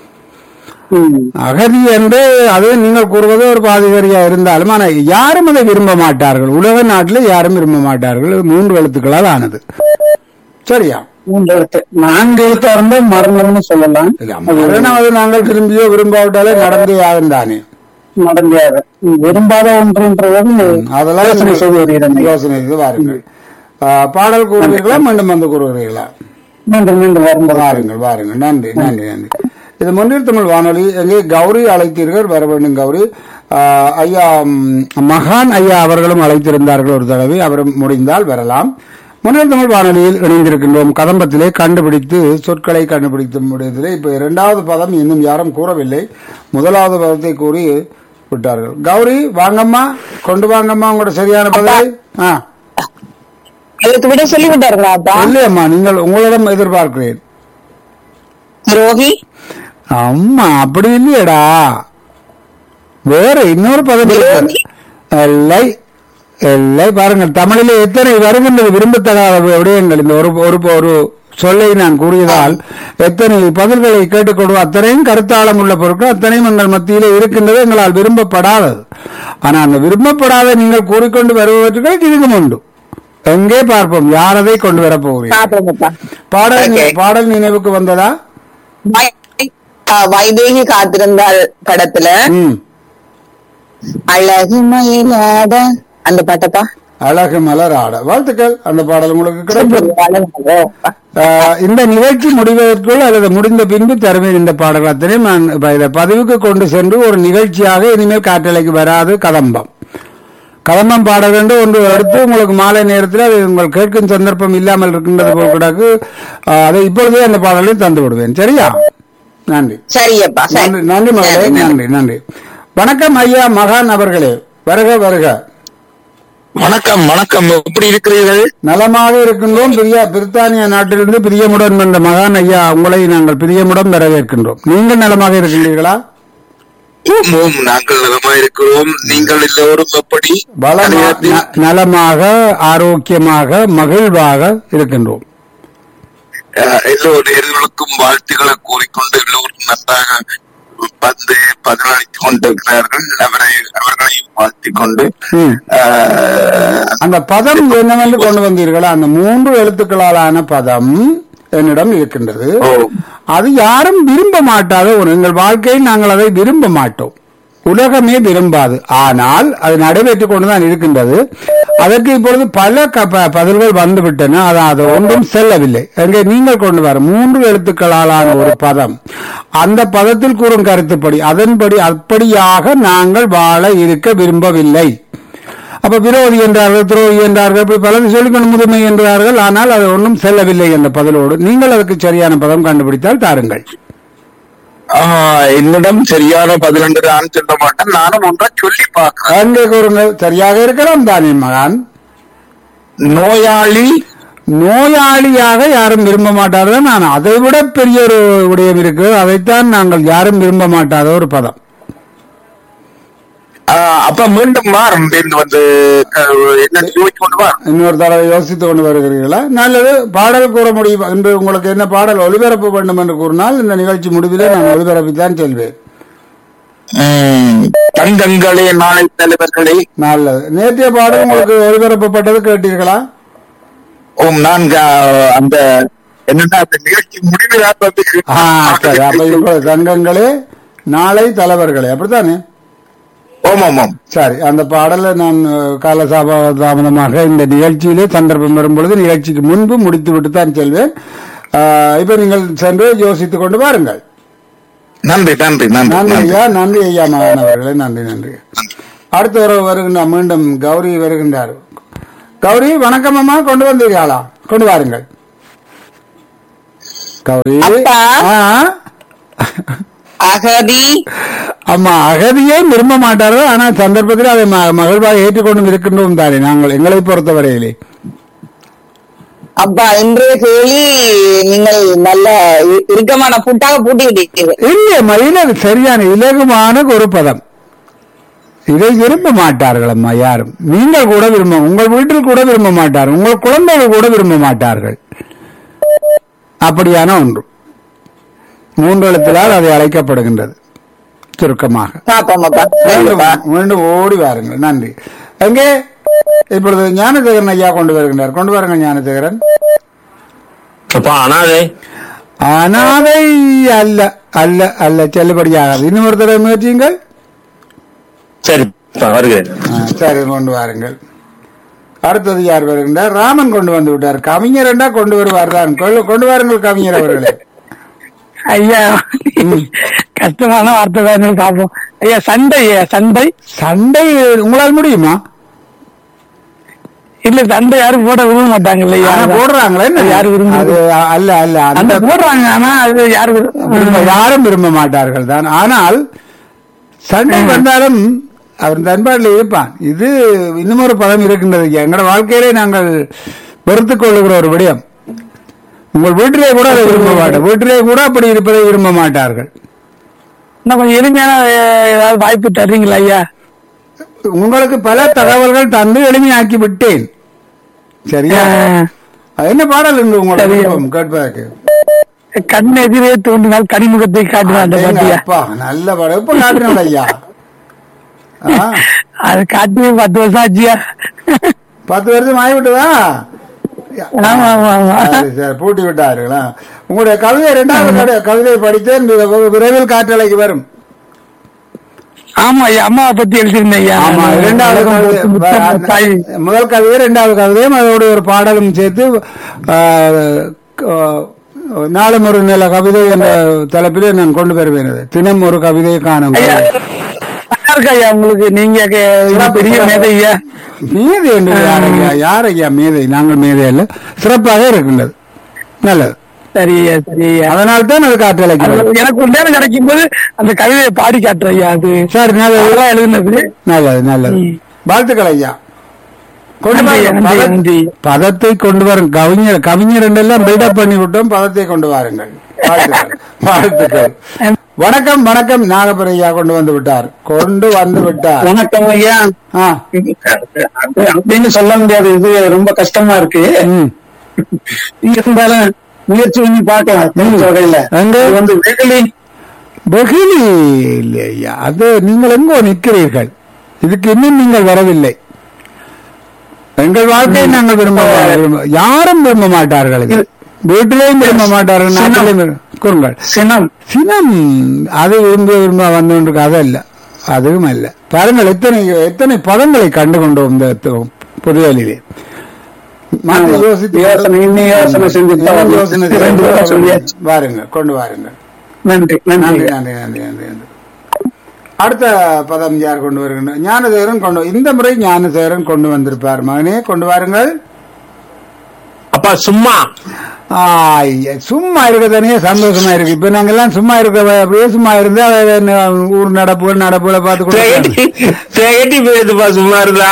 ம். அகதி என்று அது நீங்கள் கூறுவது ஒரு பாதிகரியா இருந்தாலும் ஆனால் யாரும் அதை விரும்ப மாட்டார்கள் உலக நாட்டில் யாரும் விரும்ப மாட்டார்கள் இது மூன்று எழுத்துக்களால் ஆனது சரியா மூன்று எழுத்து நான்கு எழுத்தா இருந்தா மரணம்னு சொல்லலாம் இல்ல, மரணம் அது நாங்கள் விரும்பியோ விரும்பாவிட்டாலே நடந்தே ஆகும் தானே நடந்தாது விரும்பாத ஒன்றுன்றது அதெல்லாம் யோசனை செய்து வருகிறேன் ஐயா. யோசனை செய்து வாருங்கள் ஆ, பாடல் கூறுவீர்களா மீண்டும் வந்து கூறுகிறீர்களா மீண்டும் மீண்டும் வரும்போது வாருங்கள் வாருங்கள் நன்றி நன்றி நன்றி இது முன்னில் தமிழ் வானொலி எங்கே கௌரி அழைத்தீர்கள் வர வேண்டும் கௌரி ஆ, ஐயா ம், மகான் ஐயா அவர்களும் அழைத்திருந்தார்கள் ஒரு தடவை அவரும் முடிந்தால் வரலாம் முன்னில் தமிழ் வானொலியில் இணைந்திருக்கின்றோம் கதம்பத்திலே கண்டுபிடித்து சொற்களை கண்டுபிடித்து முடியதில்லை இப்ப இரண்டாவது பதம் இன்னும் யாரும் கூறவில்லை முதலாவது பதத்தை கூறி விட்டார்கள் கௌரி வாங்கம்மா கொண்டு வாங்கம்மா உங்களோட சரியான பதிலை ஆ அதுக்கு விட சொல்லி விட்டாருங்களா அப்பா இல்லையம்மா நீங்கள் உங்களிடம் எதிர்பார்க்கிறேன் துரோகி அம்மா அப்படி இல்லையடா வேற இன்னொரு பதம் இருக்கு. இல்லை இல்லை பாருங்கள் தமிழிலே எத்தனை வருகின்றது விரும்பத்தகாத விடயங்கள் இந்த ஒரு ஒரு ஒரு சொல்லை நான் கூறியதால் எத்தனை பதில்களை கேட்டுக்கொண்டு அத்தனையும் கருத்தாளம் உள்ள பொருட்கள் அத்தனையும் எங்கள் மத்தியிலே இருக்கின்றது எங்களால் விரும்பப்படாதது ஆனால் அந்த விரும்பப்படாத நீங்கள் கூறிக்கொண்டு வருபவற்றுக்கு இதுவும் உண்டு எங்கே பார்ப்போம் யாரதை கொண்டு வரப் போகிறீர்கள் சாப்பிடுங்கப்பா பாடல் Okay. பாடல் நினைவுக்கு வந்ததா வை- ஆ, வைதேகி காத்திருந்தாள் படத்துல ம் அழகு மயிலாட அந்த பாட்டப்பா அழகு மலர் ஆட வாழ்த்துக்கள் அந்த பாடல் உங்களுக்கு கிடைக்கும் அப்பா. ஆஹ், இந்த நிகழ்ச்சி முடிவதற்குள் அல்லது முடிந்த பின்பு தருவேன் இந்த பாடல் அத்தனையும் நான் இப்ப இதை பதிவுக்கு கொண்டு சென்று ஒரு நிகழ்ச்சியாக இனிமேல் காற்றலைக்கு வராது கதம்பம் கதம்பம் பாட வேண்டும் ஒன்று எடுத்து உங்களுக்கு மாலை நேரத்தில் அது உங்கள் கேட்கும் சந்தர்ப்பம் இல்லாமல் இருக்கின்றது போல் கிடக்கு ஆஹ், அதை இப்பொழுதே அந்த பாடலை தந்து விடுவேன் சரியா நன்றி சரியப்பா சரி. நன்றி நன்றி மகளே சரி, நன்றி நன்றி வணக்கம் ஐயா மகான் அவர்களே வருக வருக வணக்கம் வணக்கம் எப்படி இருக்கிறீர்கள் நலமாக இருக்கின்றோம் பிரியா பிரித்தானிய நாட்டிலிருந்து பிரியமுடன் வந்த மகான் ஐயா உங்களை நாங்கள் பிரியமுடன் வரவேற்கின்றோம் நீங்கள் நலமாக இருக்கின்றீர்களா ஓம் ஓம் நாங்கள் நலமா இருக்கிறோம் நீங்கள் எல்லோரும் எப்படி வளமா கலையத்தில் ந- நலமாக ஆரோக்கியமாக மகிழ்வாக இருக்கின்றோம் அஹ், எல்லோரும் நேர்களுக்கும் வாழ்த்துக்களை கூறிக்கொண்டு எல்லோரும் நன்றாக வந்து பதிலளித்துக் கொண்டிருக்கிறார்கள் அவரை அவர்களையும் வாழ்த்திக் கொண்டு ம். அஹ், அந்த பதம் என்னவென்று கொண்டு வந்தீர்களா அந்த மூன்று எழுத்துக்களாலான பதம் என்னிடம் இருக்கின்றது ஓ அது யாரும் விரும்ப மாட்டாத ஒரு எங்கள் வாழ்க்கையில் நாங்கள் அதை விரும்ப மாட்டோம் உலகமே விரும்பாது ஆனால் அது நடைபெற்றுக் கொண்டுதான் இருக்கின்றது அதற்கு இப்பொழுது பல க- ப- பதில்கள் வந்துவிட்டன அது அது ஒன்றும் செல்லவில்லை அங்கே நீங்கள் கொண்டு வர மூன்று எழுத்துக்களாலான ஒரு பதம் அந்த பதத்தில் கூறும் கருத்துப்படி அதன்படி அப்படியாக நாங்கள் வாழ இருக்க விரும்பவில்லை அப்ப விரோதி என்றார்கள் துரோகி என்றார்கள் இப்படி பலது சொல்லிக்கொண்டு முதுமை என்றார்கள் ஆனால் அது ஒன்றும் செல்லவில்லை என்ற பதிலோடு நீங்கள் அதுக்கு சரியான பதம் கண்டுபிடித்தால் தாருங்கள் ஆஹ், என்னிடம் சரியான பதில் என்று நான் சொல்ல மாட்டேன் நானும் ஒன்றை சொல்லி பார்க்கிறேன் அங்கே கூறுங்கள் சரியாக இருக்கலாம் தானே மகான் நோயாளி நோயாளியாக யாரும் விரும்ப மாட்டார்கள் நான் அதை விட பெரிய ஒரு விடயம் இருக்கு அதைத்தான் நாங்கள் யாரும் விரும்ப மாட்டாத ஒரு பதம் ஆஹ், அப்ப மீண்டும் வாரம் இருந்து வந்து அஹ், என்ன யோசிச்சு கொண்டு வாரம் இன்னொரு தடவை யோசித்துக் கொண்டு வருகிறீர்களா நல்லது பாடல் கூற முடியும் என்று உங்களுக்கு என்ன பாடல் ஒளிபரப்ப வேண்டும் என்று கூறினால் இந்த நிகழ்ச்சி முடிவிலே நான் ஒளிபரப்பித்தான் செல்வேன் உம், தங்கங்களே நாளை தலைவர்களே நல்லது நேற்றைய பாடல் உங்களுக்கு ஒளிபரப்பப்பட்டது கேட்டீர்களா ஓம் நான் அஹ், அந்த என்னன்னா அந்த நிகழ்ச்சி முடிவில் வந்து ஆ, சரி அப்ப இப்ப தங்கங்களே நாளை தலைவர்களே அப்படித்தானே ஓம் ஓம் ஓம் சரி அந்த பாடலை நான் அஹ், கால சாப- தாமதமாக இந்த நிகழ்ச்சியிலே சந்தர்ப்பம் வரும் பொழுது நிகழ்ச்சிக்கு முன்பு முடித்து விட்டு தான் செல்வேன் ஆஹ், இப்ப நீங்கள் சென்று யோசித்துக் கொண்டு வாருங்கள் நன்றி நன்றி நன்றி நன்றி நன்றி ஐயா நன்றி ஐயா மகானவர்களே நன்றி நன்றி அடுத்த ஒரு வருகின்ற மீண்டும் கௌரி வருகின்றார் கௌரி வணக்கம் அம்மா கொண்டு வந்தீர்களா கொண்டு வாருங்கள் கௌரி அப்பா. ஆ. அகதி ஆமா அகதியை விரும்ப மாட்டார்கள் ஆனால் சந்தர்ப்பத்தில் அதை ம- மகிழ்வாக ஏற்றுக்கொண்டு இருக்கின்றோம் தானே நாங்கள் எங்களை பொறுத்தவரையிலே அப்பா இன்றைய கேள்வி நீங்கள் நல்ல இ- இறுக்கமான புட்டாக பூட்டி விட்டீர்கள் இல்லையம்மா இது சரியான இலகுமான ஒரு பதம் இதை விரும்ப மாட்டார்கள் அம்மா யாரும் நீங்கள் கூட விரும்ப உங்கள் வீட்டில் கூட விரும்ப மாட்டார்கள் உங்கள் குழந்தைகள் கூட விரும்ப மாட்டார்கள் அப்படியான ஒன்று மூன்று எழுத்திலால் அது அழைக்கப்படுகின்றது சுருக்கமாக பாப்போம் அப்பா மீண்டும் மீண்டும் ஓடி வாருங்கள் நன்றி எங்கே இப்பொழுது ஞானசேகரன் ஐயா கொண்டு வருகின்றார் கொண்டு வாருங்கள் ஞானசேகரன் அப்பா அனாதை அனாதை அல்ல அல்ல அல்ல செல்லுபடியாகாது இன்னும் ஒரு தடவை முயற்சியுங்கள் சரி வருகிறேன் ஆ, சரி கொண்டு வாருங்கள் அடுத்தது யார் வருகின்றார் ராமன் கொண்டு வந்து விட்டார் கவிஞர் என்றா கொண்டு வருவார் தான் கொண்டு- கொண்டு வாருங்கள் கவிஞர் அவர்களே ஐயா கஷ்டமான வார்த்தை தான் பார்ப்போம் ஐயா சண்டை ஐயா சண்டை சண்டை உங்களால் முடியுமா இல்ல சண்டை யாரும் போட விரும்ப மாட்டாங்க இல்லையா ஆனா போடுறாங்களே என்ன? யாரு விரும்ப அது அல்ல அல்ல அந்த அந்த போடுறாங்க ஆனா அது யாரு விரும்ப- விரும்ப- யாரும் விரும்ப மாட்டார்கள் தான் ஆனால் சண்டை வந்தாலும் அவன் தன்பாட்டில் இருப்பான் இது இன்னும் ஒரு பதம் இருக்கின்றது எங்களோட வாழ்க்கையிலே நாங்கள் வெறுத்துக் கொள்ளுகிற ஒரு விடயம் உங்கள் வீட்டிலே கூட அதை விரும்ப மாட்டார் வீட்டிலே கூட அப்படி இருப்பதை விரும்ப மாட்டார்கள் இன்னும் கொஞ்சம் எளிமையான அஹ், ஏதாவது வாய்ப்பு தர்றீங்களா ஐயா உங்களுக்கு பல தகவல்கள் தந்து எளிமையாக்கி விட்டேன் சரியா அஹ், அது என்ன பாடல் இன்று உங்களோட சரியா. விருப்பம் கேட்பதற்கு கண் எதிரே தோன்றினால் கனிமுகத்தை காட்டினான் அந்த அடேங்க பாட்டியா அப்பா நல்ல பாடல் இப்ப காட்டுறேன் ஐயா ஆ, அது காட்டி பத்து வருஷம் ஆச்சியா பத்து வருஷம் ஆகிவிட்டதா ஆமா ஆமா ஆமா சரி, சரி, பூட்டி விட்டார்களா உங்களுடைய கவிதை இரண்டாவது கவி- கவிதை படித்தேன் வி- விரைவில் காற்றலைக்கு வரும் ஆமா ஐயா அம்மாவை பத்தி எழுதிருந்தேன் ஐயா ஆமா இரண்டாவது கவிதை முத்தம் தாய். முதல் கவிதை இரண்டாவது கவிதையும் அதோட ஒரு பாடலும் சேர்த்து ஆ, க- நாளும் ஒரு நில கவிதை என்ற தலைப்பிலே நான் கொண்டு வருவேன் அது. தினம் ஒரு கவிதையை காணும் ஐயா நல்லா இருக்கா ஐயா உங்களுக்கு நீங்க கே- இது பெரிய மேதை ஐயா மேதை என்று யார் ஐயா யார் ஐயா மேதை நாங்கள் மேதை அல்ல சிறப்பாக இருக்கின்றது நல்லது சரி ஐயா சரி ஐயா அதனால தான் அது காற்றலைக்கு அது வரும் எனக்கு ஒரு நேரம் கிடைக்கும் போது அந்த கவிதையை பாடி காட்டுறேன் ஐயா அது சரி நல்லது அதெல்லாம் எழுதுனது நல்லது நல்லது ம். வாழ்த்துக்கள் ஐயா கொண்டு நன்றி, வாருங்கள். நன்றி, பதத்- நன்றி. பதத்தை கொண்டு வரும் கவிஞர் கவிஞர் எல்லாம் பில்டப் பண்ணி விட்டோம் பதத்தை கொண்டு வாருங்கள் வாழ்த்துக்கள் வாழ்த்துக்கள் வணக்கம் வணக்கம் நாகப்பரையா கொண்டு வந்து விட்டார் கொண்டு வந்து விட்டார் வணக்கம் ஐயா ஆ, அப்படின்னு சொல்ல முடியாது இது ரொம்ப கஷ்டமா இருக்கு ம். இருந்தாலும் முயற்சி பண்ணி பார்க்கலாம் தெரிஞ்ச வகையில எங்க? இது வந்து வெகுளி வெகுளி இல்லையா அது நீங்கள் எங்கோ நிற்கிறீர்கள் இதுக்கு இன்னும் நீங்கள் வரவில்லை எங்கள் வாழ்க்கையை நாங்கள் விரும்ப விரும்ப- யாரும் விரும்ப மாட்டார்கள் இது. வீட்டிலேயும் விரும்ப மாட்டார்கள் நாட்டிலையும் விரும்ப- கூறுங்கள் சினம் சினம் அது விரும்ப விரும்ப வந்து கொண்டிருக்கு அதல்ல அதுவும் அல்ல பாருங்கள் எத்தனை எத்தனை பதங்களை கண்டு கொண்டோம் இந்த து- புதுவேலிலே மாற்றி ஆமா. யோசித்து யோசனை, இன்னும் யோசனை செஞ்சுட்டு தான் இன்னும் வரணும். யோசனை ரெண்டு செஞ்சு தடவை சொல்லியாச்சு. வாருங்க கொண்டு வாருங்கள் நன்றி நன்றி நன்றி நன்றி நன்றி நன்றி நன்றி அடுத்த பதம் யார் கொண்டு வருகின்ற ஞானசேகரன் கொண்டு இந்த முறை ஞானசேகரன் கொண்டு வந்திருப்பார் மகனே கொண்டு வாருங்கள் அப்பா சும்மா ஆய், சும்மா இருக்கதானே சந்தோஷமா இருக்கு இப்ப நாங்க எல்லாம் சும்மா இருக்க அப்படியே சும்மா இருந்தா அது என்ன, ஊர் நடப்புகள் நடப்புகளை பார்த்து திகட்டி கொடுத்து திகட்டி போயிடுதுப்பா சும்மா இருந்தா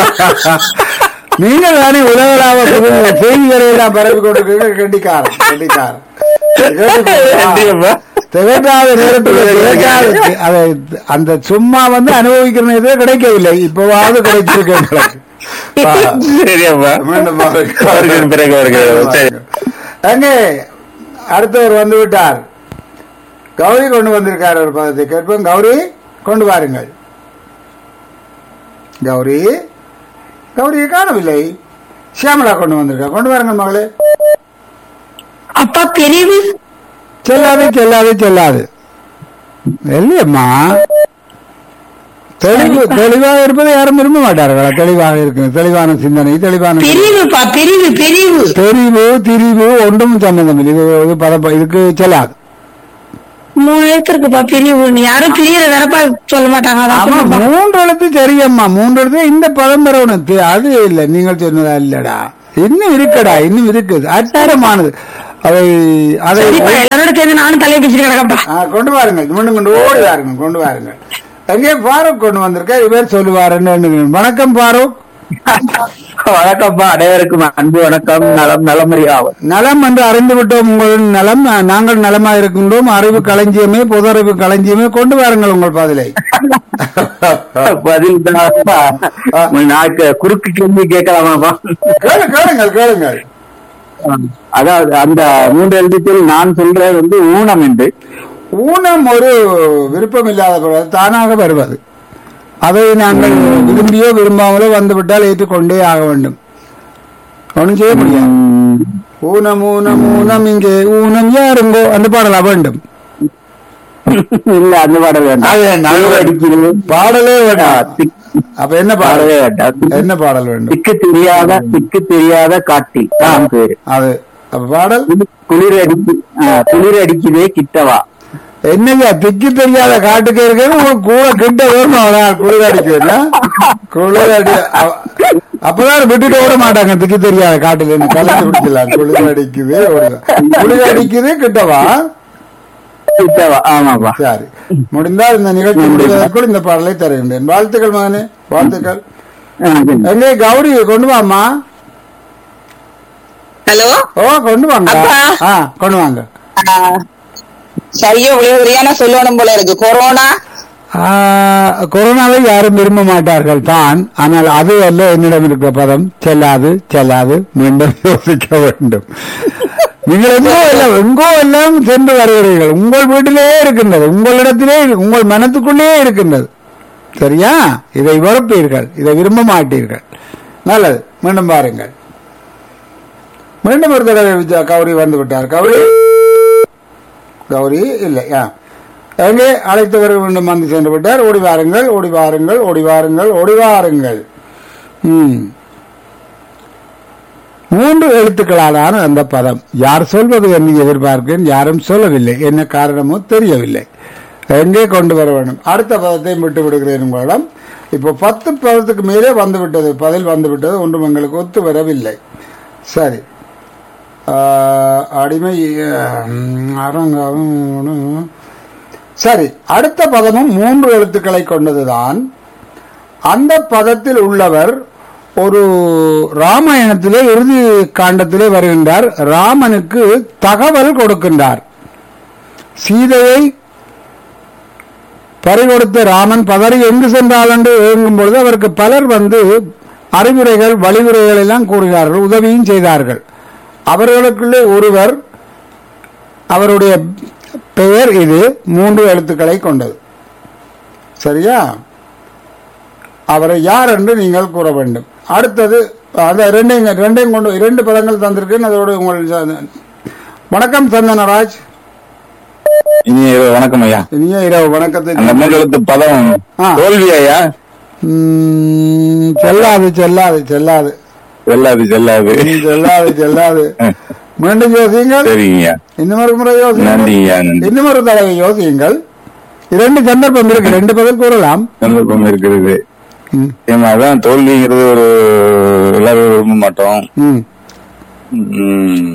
நீங்க தானே உலகளாவ புது- செய்திகளை எல்லாம் பரப்பி கொண்டிருக்கீங்க கெட்டிக்காரன் கெட்டிக்காரன் நன்றிப்பா. திகட்டாத நேரத்தில் திகட்டாத அதை அந்த சும்மா வந்து அனுபவிக்கிற நேரத்தில் கிடைக்கவில்லை இப்பவாவது கிடைச்சிருக்கு எங்களுக்கு. சரியப்பா மீண்டும் பாருங்க. அவருக்கு பிறகு அவருக்கு சரி அங்கே அடுத்தவர் வந்து விட்டார் கௌரி கொண்டு வந்திருக்கார் ஒரு பதத்தை கேட்போம் கௌரி கொண்டு வாருங்கள் கௌரி கௌரியை காணவில்லை சியாமலா கொண்டு வந்திருக்கா கொண்டு வாருங்கள் மகளே அப்பா பிரிவு செல்லாது செல்லாது செல்லாது இல்லையம்மா தெளிவு தெளிவாக இருப்பதை யாரும் விரும்ப மாட்டார்களா தெளிவாக இருக்கு தெளிவான சிந்தனை தெளிவான பிரிவுப்பா பிரிவு பிரிவு தெரிவு திரிவு ஒன்றும் சம்பந்தம் இல்லை இது இது பத இதுக்கு செல்லாது மூணு எழுத்துருக்குப்பா பிரிவு நீ யாரும் பிரியற வேறப்பா சொல்ல மாட்டாங்க அதான் ஆமா சொல்லுப்பா. மூன்று எழுத்து சரியம்மா மூன்று எழுத்து இந்த பதம் பெறவனும் தெ- அது இல்ல நீங்கள் சொன்னதா இல்லடா இன்னும் இருக்குடா இன்னும் இருக்குது அற்புதமானது அதை அதை சரிப்பா எல்லாரோட சேர்ந்து நானும் தலையை பிடிச்சிட்டு கிடக்கப்பா ஆ, கொண்டு வாருங்கள் மீண்டும் கொண்டு ஓடி வாருங்கள் கொண்டு வாருங்கள் எங்கே ஃபாரூக் கொண்டு வந்திருக்க இவர் சொல்லுவாருன்னு எண்ணுகிறேன். வணக்கம் ஃபாரூக் வணக்கம்ப்பா அனைவருக்கும் அன்பு வணக்கம் நலம் நலமறியாவும் நலம் என்று அறிந்து விட்டோம் உங்கள் நலம் நாங்கள் நலமா இருக்கின்றோம் அறிவு களஞ்சியமே பொது அறிவு களஞ்சியமே கொண்டு வாருங்கள் உங்கள் பதிலை பதில் தான் நாக்கு குறுக்கு கேள்வி கேட்கலாமாப்பா கேளு கேளுங்கள் கேளுங்கள் அதாவது அந்த மூன்று எழுத்தில் நான் சொல்றது வந்து ஊனம் என்று ஊனம் ஒரு விருப்பம் இல்லாத தானாக வருவது அதை நாங்கள் விரும்பியோ விரும்பாமலோ வந்துவிட்டால் ஏற்றுக்கொண்டே ஆக வேண்டும் ஒன்றும் செய்ய முடியாது ஊனம் ஊனம் ஊனம் இங்கே ஊனம் யாருங்கோ அந்த பாடலா வேண்டும் இல்ல அந்த பாடல் வேண்டாம் அது வேண்டாம். குளிர் அடிக்கிறது. பாடலே ஆ, வேண்டாம் திக்- அப்ப என்ன பாடவே பாடல் வேண்டாம் என்ன பாடல் வேண்டும் திக்கு தெரியாத திக்கு தெரியாத காட்டி தான் பேரு அது அப்ப பாடல் குளிர் அடிக்கு ஆ, குளிர் அடிக்குதே கிட்டவா என்னையா திக்கி தெரியாத காட்டுக்கு இருக்கிறது உங்களுக்கு கூட கிட்ட வரணும் அதான் குளிர் அடிக்குதுன்னா குளிர் அடி அ- அப்பதான் விட்டுட்டு ஓட மாட்டாங்க திக்கி தெரியாத காட்டுல இருந்து கலந்து பிடிக்கலாம் குளிர் அடிக்குது ஓடுதான். குளிர் அடிக்குது கிட்டவா கிட்டவா ஆமாப்பா சரி முடிந்தால் இந்த நிகழ்ச்சி முடிவதற்குள் இந்த பாடலை தருகின்றேன் வாழ்த்துக்கள் மகனே வாழ்த்துக்கள் ஆ, சரி. எங்கே கௌரி கொண்டு வாம்மா ஹலோ ஓ கொண்டு வாங்க அப்பா. ஆ கொண்டு வாங்க சரியா விளையாடுறியான சொல்லணும் போல இருக்கு கொரோனா ஆ, கொரோனாவை யாரும் விரும்ப மாட்டார்கள் தான் ஆனால் அது அல்ல என்னிடம் இருக்கிற பதம் செல்லாது செல்லாது மீண்டும் யோசிக்க வேண்டும் நீங்கள் எங்கோ எல்லாம் எங்கோ எல்லாம் சென்று வருகிறீர்கள் உங்கள் வீட்டிலேயே இருக்கின்றது உங்களிடத்திலே இரு- உங்கள் மனத்துக்குள்ளேயே இருக்கின்றது சரியா இதை வெறுப்பீர்கள் இதை விரும்ப மாட்டீர்கள் நல்லது மீண்டும் பாருங்கள் மீண்டும் ஒரு தடவை விஜயா கௌரி வந்து விட்டார் கௌரி கௌரி இல்லை ஆ எங்கே அழைத்தவர்கள் மீண்டும் வந்து சென்று விட்டார் ஓடி வாருங்கள் ஓடி வாருங்கள் ஓடி வாருங்கள் ஓடி வாருங்கள் ம். மூன்று எழுத்துக்களாலான அந்த பதம் யார் சொல்வது என்று எதிர்பார்க்கிறேன் யாரும் சொல்லவில்லை என்ன காரணமோ தெரியவில்லை எங்கே கொண்டு வர வேண்டும் அடுத்த பதத்தையும் விட்டு விடுகிறேன் உங்களிடம் இப்போ பத்து பதத்துக்கு மேலே வந்து விட்டது பதில் வந்து விட்டது ஒன்றும் எங்களுக்கு ஒத்து வரவில்லை சரி ஆஹ், அடிமை ஆஹ், அரங்கம் சரி அடுத்த பதமும் மூன்று எழுத்துக்களை கொண்டதுதான் அந்த பதத்தில் உள்ளவர் ஒரு ராமாயணத்திலே இறுதி காண்டத்திலே வருகின்றார் ராமனுக்கு தகவல் கொடுக்கின்றார் சீதையை பறிகொடுத்த ராமன் பதறி எங்கு சென்றால் என்று ஏங்கும் பொழுது அவருக்கு பலர் வந்து அறிவுரைகள் வழிமுறைகள் எல்லாம் கூறுகிறார்கள் உதவியும் செய்தார்கள் அவர்களுக்குள்ளே ஒருவர் அவருடைய பெயர் இது மூன்று எழுத்துக்களை கொண்டது சரியா அவரை யார் என்று நீங்கள் கூற வேண்டும் அடுத்தது அந்த ரெண்டையும் ரெண்டையும் கொண்டு இரண்டு பதங்கள் தந்திருக்கேன் அதோடு உங்கள் ச- வணக்கம் சந்தனராஜ் இனிய இரவு வணக்கம் ஐயா இனிய இரவு வணக்கத்தை அந்த மூன்றெழுத்து பதம் ஆ. தோல்வி ஐயா ம், செல்லாது செல்லாது செல்லாது செல்லாது செல்லாது ம், செல்லாது செல்லாது மீண்டும் யோசியுங்கள் சரிங்க இன்னும் ஒரு முறை யோசியுங்கள் நன்றிங்க நன்றி இன்னும் ஒரு தடவை யோசியுங்கள் இரண்டு சந்தர்ப்பம் இருக்கு ரெண்டு பதில் கூறலாம் சந்தர்ப்பம் இருக்கிறது ம், ஏன்னா அதான் தோல்விங்கிறது ஒரு எல்லாரும் விரும்ப மாட்டோம் ம். ம்.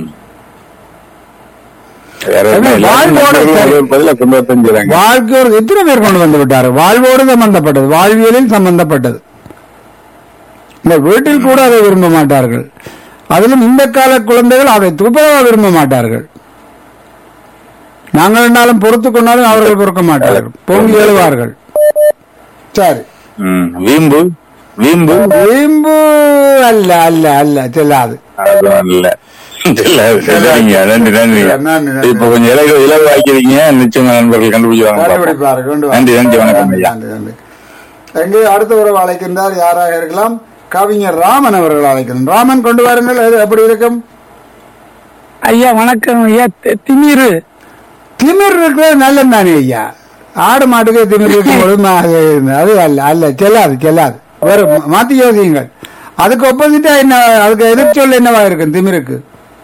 வேற என்ன, என்ன, எல்லாரும் வாழ்வோட மற்றவர்கள் சரி. ஒரு பதில கொண்டு வரத்தான் செய்றாங்க. வாழ்க்கையோடு எத்தனை பேர் கொண்டு வந்து விட்டார் வாழ்வோடு சம்பந்தப்பட்டது வாழ்வியலில் சம்பந்தப்பட்டது இந்த வீட்டில் கூட அதை விரும்ப மாட்டார்கள் அதிலும் இந்த கால குழந்தைகள் அதை துப்புரவா விரும்ப மாட்டார்கள் நாங்கள் என்னாலும் பொறுத்து கொண்டாலும் அவர்கள் பொறுக்க மாட்டார்கள் பொங்கி எழுவார்கள் சரி ம். வீம்பு வீம்பு வீம்பு அல்ல அல்ல அல்ல செல்லாது அதுவும் இல்ல செல்லாது. சரிங்க நன்றி நன்றிங்க நன்றி, நன்றி. இப்ப கொஞ்சம் இலகு இலவாக்கிறீங்க நிச்சயமா நண்பர்கள் கண்டுபிடிச்சுவாங்க பார்ப்போம். கண்டுபிடிப்பார்கள் கொண்டு வா. நன்றி நன்றி வணக்கம் ஐயா நன்றி நன்றி எங்கே அடுத்த உறவு அழைக்கின்றார் யாராக இருக்கலாம் கவிஞர் ராமன் அவர்கள் அழைக்கணும் ராமன் கொண்டு வாருங்கள் அது எப்படி இருக்கும் ஐயா வணக்கம் ஐயா தி- திமிரு திமிர் இருக்கிறது நல்லது தானே ஐயா ஆடு மாட்டுக்கு திமிர் இருக்கும் பொழுது மா- அது- அது அல்ல அல்ல செல்லாது செல்லாது வேறு மா- மாத்தி யோசியுங்கள் அதுக்கு ஒப்போசிட்டா என்ன அதுக்கு எதிர்ச்சொல் என்னவா இருக்கும் திமிருக்கு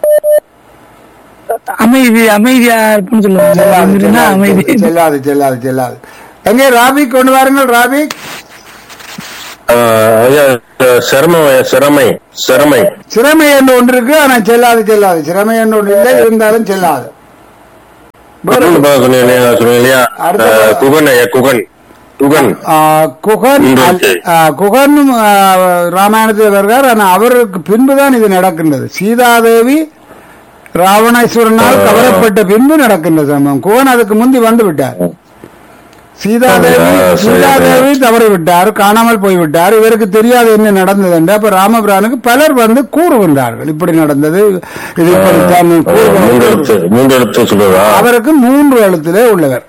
அமைதி அமைதியா இருப்புன்னு சொல்லுவாங்க செல்லாது திமிருன்னா அமைதி செல்லாது, செல்லாது செல்லாது செல்லாது எங்கே ராபிக் கொண்டு வாருங்கள் ராபிக் ஆஹ் ஐயா சிரமம் சிரமை சிரமை சிறமை என்று ஒன்று இருக்கு ஆனா செல்லாது செல்லாது சிறமை என்று ஒன்று இல்லை இருந்தாலும் செல்லாது வேறு- இன்னொன்னு பதம் சொன்னீங்க இல்லையா? சொன்னீங்க இல்லையா அடுத்த ஆஹ் பதம். குகன் ஐயா குகன் குகன் ஆ, குகன் இன்று அல்- ஆ, குகன் ஆ, ராமாயணத்தில் வருகிறார் ஆனா அவருக்கு பின்புதான் இது நடக்கின்றது சீதாதேவி ராவணேஸ்வரனால் ஆ. கவரப்பட்ட பின்பு நடக்கின்ற சம்பவம் குகன் அதுக்கு முந்தி வந்து விட்டார் சீதாதேவி ஆ, சரி, சீதாதேவி தவறி விட்டார் காணாமல் போய்விட்டார் இவருக்கு தெரியாது என்ன நடந்தது என்று அப்ப ராமபிரானுக்கு பலர் வந்து கூறுகின்றார்கள் இப்படி நடந்தது இது இப்படித்தான் மூன்று கூறுகின்ற- எழுத்து மூன்று எழுத்து சொல்லுவா அவருக்கு மூன்று எழுத்திலே உள்ளவர்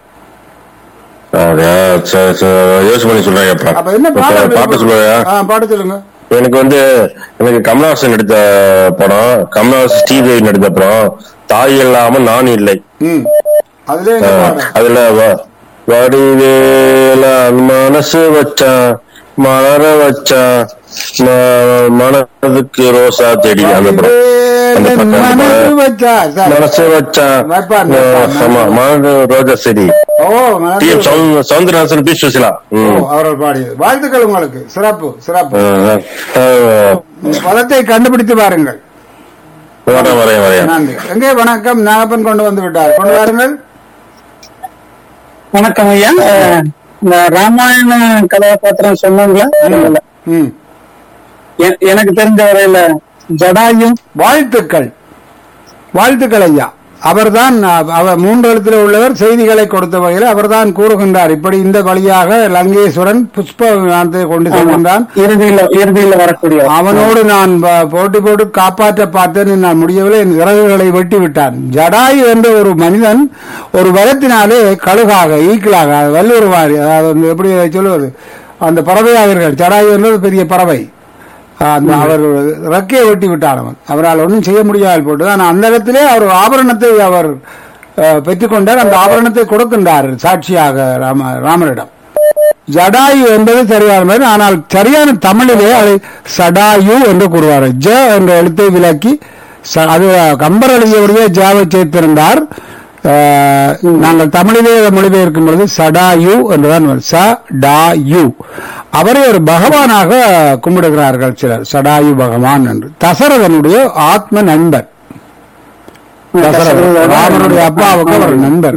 யோசிச்சு பண்ணி சொல்றேன் அப்ப என்ன பாடம் பாட்டு சொல்லுவாயா ஆ, பாட்டு சொல்லுங்க எனக்கு வந்து எனக்கு கமலஹாசன் நடித்த படம் கமலஹாசன் ஸ்ரீதேவி நடித்த படம் தாய் இல்லாம நான் இல்லை ம் அதுல என்ன ஆஹ் பாடம் அதுல வ- வடிவேல மனசு வச்சான் மலர வச்சான் ம- மனதுக்கு ரோசா செடி அந்த படம் அந்த வடிவேலன் பக்கம் அந்த மனசு படம். வச்சா, சரி. மனசு வச்சான் வைப்பான், ஆஹ் வைப்பான். ஆமா மனது ரோஜா செடி ஓ டி மனசு எம் சவுந்தரராசன் பி சுசிலா ஓ, ம். அவர்கள் பாடியது வாழ்த்துக்கள் உங்களுக்கு சிறப்பு சிறப்பு ஆஹ் ஆஹ் பதத்தை கண்டுபிடித்து பாருங்கள் வரேன் வரேன் வரேன் நன்றி எங்கே வணக்கம் நாகப்பன் கொண்டு வந்து விட்டார் கொண்டு வாருங்கள் வணக்கம் ஐயா அஹ், இந்த ராமாயண கதாபாத்திரம் சொன்னாங்களா சொன்னல. ம் எ- எனக்கு தெரிஞ்ச வரையில ஜடாயும் வாழ்த்துக்கள் வாழ்த்துக்கள் ஐயா அவர்தான் அ- அவர் மூன்று எழுத்தில் உள்ளவர் செய்திகளை கொடுத்த வகையில் அவர்தான் கூறுகின்றார் இப்படி இந்த வழியாக லங்கேஸ்வரன் புஷ்ப விமானத்தை கொண்டு செல்கின்றான் இறுதியில இறுதியில வரக்கூடிய அவனோடு நான் ப- போட்டி போட்டு காப்பாற்ற பார்த்தேன் நான் முடியவில்லை என் இறகுகளை வெட்டி விட்டான் ஜடாயு என்ற ஒரு மனிதன் ஒரு வரத்தினாலே கழுகாக ஈக்கலாக வல்லுருவாரி அதாவது வந்து எப்படி சொல்லுவது அந்த பறவையாகிறர்கள் ஜடாயு என்பது பெரிய பறவை அந்த அவர் ரெக்கையை வெட்டி விட்டான் அவன் அவரால் ஒன்றும் செய்ய முடியாது போட்டு ஆனால் அந்த இடத்திலே அவர் ஆபரணத்தை அவர் அஹ், பெற்றுக்கொண்டார் அந்த ஆபரணத்தை கொடுக்கின்றார் சாட்சியாக ராம ராமரிடம் ஜடாயு என்பது சரியான பெயர் ஆனால் சரியான தமிழிலே அதை சடாயு என்று கூறுவார் ஜ என்ற எழுத்தை விலக்கி ச- அது கம்பர் எழுதியபடியே ஜாவை சேர்த்திருந்தார் அஹ், நாங்கள் தமிழிலே அதை மொழிபெயர்க்கும் பொழுது சடாயு என்றுதான் வரும். ச டா யு அவரை ஒரு பகவானாக கும்பிடுகிறார்கள் சிலர் சடாயு பகவான் என்று தசரதனுடைய ஆத்ம நண்பர் தசரதன் ராமனுடைய அப்பாவுக்கு அவர் நண்பர்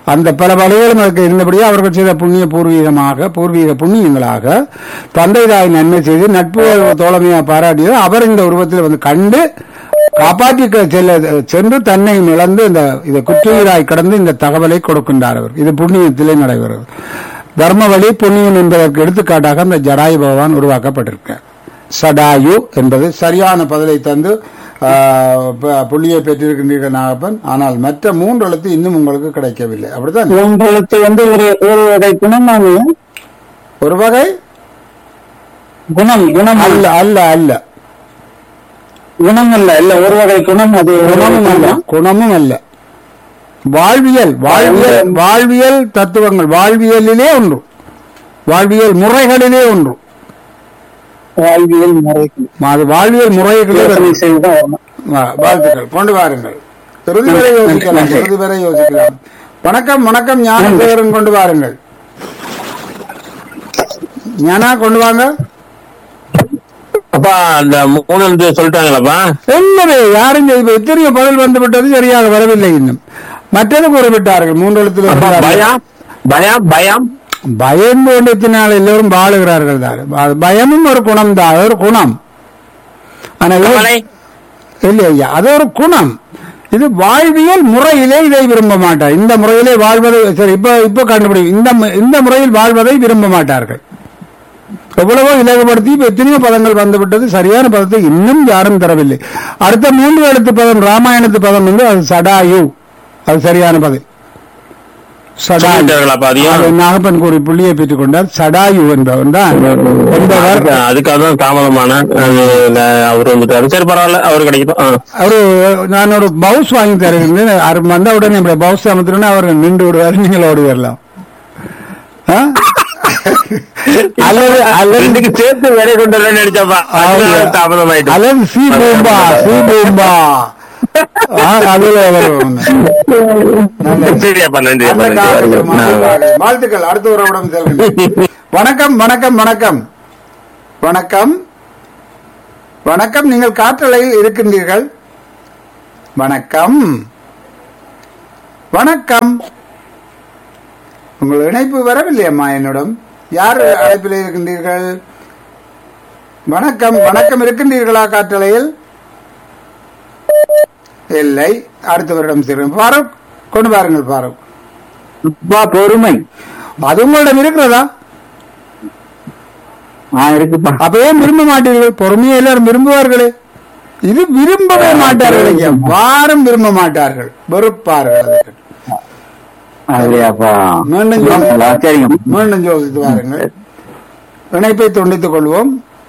அந்த பல வழிகளும் அதற்கு இருந்தபடியே அவர்கள் செய்த புண்ணிய பூர்வீகமாக பூர்வீக புண்ணியங்களாக தந்தை தாய் நன்மை செய்து நட்பு தோழமையா பாராட்டியது அவர் இந்த உருவத்தில் வந்து கண்டு காப்பாற்றி க- செல்ல சென்று தன்னை இழந்து இந்த இதை குற்றுயிராய் கடந்து இந்த தகவலை கொடுக்கின்றார் அவர் இது புண்ணியத்திலே நடைபெறுவது தர்ம வழி புண்ணியம் என்பதற்கு எடுத்துக்காட்டாக அந்த ஜடாயு பகவான் உருவாக்கப்பட்டிருக்கிறார் சடாயு என்பது சரியான பதிலை தந்து ஆ, ப- புள்ளியை பெற்றிருக்கின்றீர்கள் நாகப்பன் ஆனால் மற்ற மூன்று எழுத்து இன்னும் உங்களுக்கு கிடைக்கவில்லை அப்படித்தான் உங்களுக்கு வந்து ஒரு ஒரு வகை குணம் ஒரு வகை குணம் குணம் அல்ல அல்ல அல்ல குணம் இல்ல இல்ல ஒரு வகை குணம் அது குணமும் அல்ல குணமும் அல்ல வாழ்வியல் வாழ்வியல் வாழ்வியல் தத்துவங்கள் வாழ்வியலிலே ஒன்று வாழ்வியல் முறைகளிலே ஒன்று வாழ்வியல் முறைகள் அது வாழ்வியல் முறைகளிலே யோசனை செய்துதான் வரணும் வா- வாழ்த்துக்கள் கொண்டு வாருங்கள் இறுதி வரை யோசிக்கலாம் இறுதி வரை யோசிக்கலாம் வணக்கம் வணக்கம் ஞானசேகரன் கொண்டு வாருங்கள் ஞானா கொண்டு வாங்க அப்பா அந்த மூணு எழுத்து சொல்லிட்டாங்களாப்பா இல்லவே யாரும் செய்து எத்தனையோ பதில் வந்து விட்டது சரியாக வரவில்லை இன்னும் மற்றது கூறிவிட்டார்கள் மூன்று எழுத்துல இருக்கிறார்கள். பயம் பயம் பயம் பயம் வேண்டத்தினால் எல்லோரும் வாழுகிறார்கள் தான் அது பயமும் ஒரு குணம் தான் அது ஒரு குணம் ஆனா இது- கவலை இல்லை ஐயா அது ஒரு குணம் இது வாழ்வியல் முறையிலே இதை விரும்ப மாட்டார் இந்த முறையிலே வாழ்வதை சரி இப்ப இப்ப கண்டுபிடி இந்த மு- இந்த முறையில் வாழ்வதை விரும்ப மாட்டார்கள் எவ்வளவோ இலகுபடுத்தி இப்ப எத்தனையோ பதங்கள் வந்துவிட்டது சரியான பதத்தை இன்னும் யாரும் தரவில்லை அடுத்த மூன்று எழுத்து பதம் ராமாயணத்து பதம் வந்து அது சடாயு அது சரியான பதம் சடாயு சொல்லிட்டார்களாப்பா அதை அதையும் நாகப்பன் கூறி புள்ளியை பெற்றுக் கொண்டார் சடாயு என்பவன் தான் என்பவர் அதுக்காக தான் தாமதமான அது நான் அவர் வந்துட்டாரு சரி பரவாயில்ல அவர் கிடைக்கட்டும் ஆ. அவரு நான் ஒரு பவுஸ் வாங்கி தருகிறேன் அவர் வந்த உடனே நம்முடைய பவுஸ் அமர்த்தினா அவர் நின்று விடுவார் நீங்கள் ஓடி வரலாம் ஆ? அல்லது அல்லது ரெண்டுக்கு சேர்த்து வேலை கொண்டு வரலன்னு நினைச்சப்பா அதனால தாமதமாயிட்டு அல்லது சி பூம்பா சி பூம்பா ஆ, அதுல வரும். சரியாப்பா நன்றி அந்த அப்பா, காலத்தில் நன்றி வாழ்த்துக்கள். வாழ்த்துக்கள் அடுத்த உறவிடம் செல்கின்றேன் வணக்கம் வணக்கம் வணக்கம் வணக்கம் வணக்கம் நீங்கள் காற்றலையில் இருக்கின்றீர்கள் வணக்கம் வணக்கம் உங்கள் இணைப்பு வரவில்லை அம்மா என்னிடம் யார் அழைப்பில் இருக்கின்றீர்கள் வணக்கம் வணக்கம் இருக்கின்றீர்களா காற்றலையில் இல்லை அடுத்தவரிடம் செல்கிறேன் பாரூக் கொண்டு பாருங்கள் பாரூக் பொறுமை அது உங்களிடம் இருக்கிறதா ஆ இருக்குப்பா அப்ப ஏன் விரும்ப மாட்டீர்கள் பொறுமையை எல்லாரும் விரும்புவார்களே இது விரும்பவே மாட்டார்கள் ஐயா வாரம் விரும்ப மாட்டார்கள் வெறுப்பார்கள் அதற்கு. அப்படியாப்பா மீண்டும் யோசி- சரிங்க மீண்டும் யோசித்து வாருங்கள் இணைப்பை துண்டித்துக் கொள்வோம்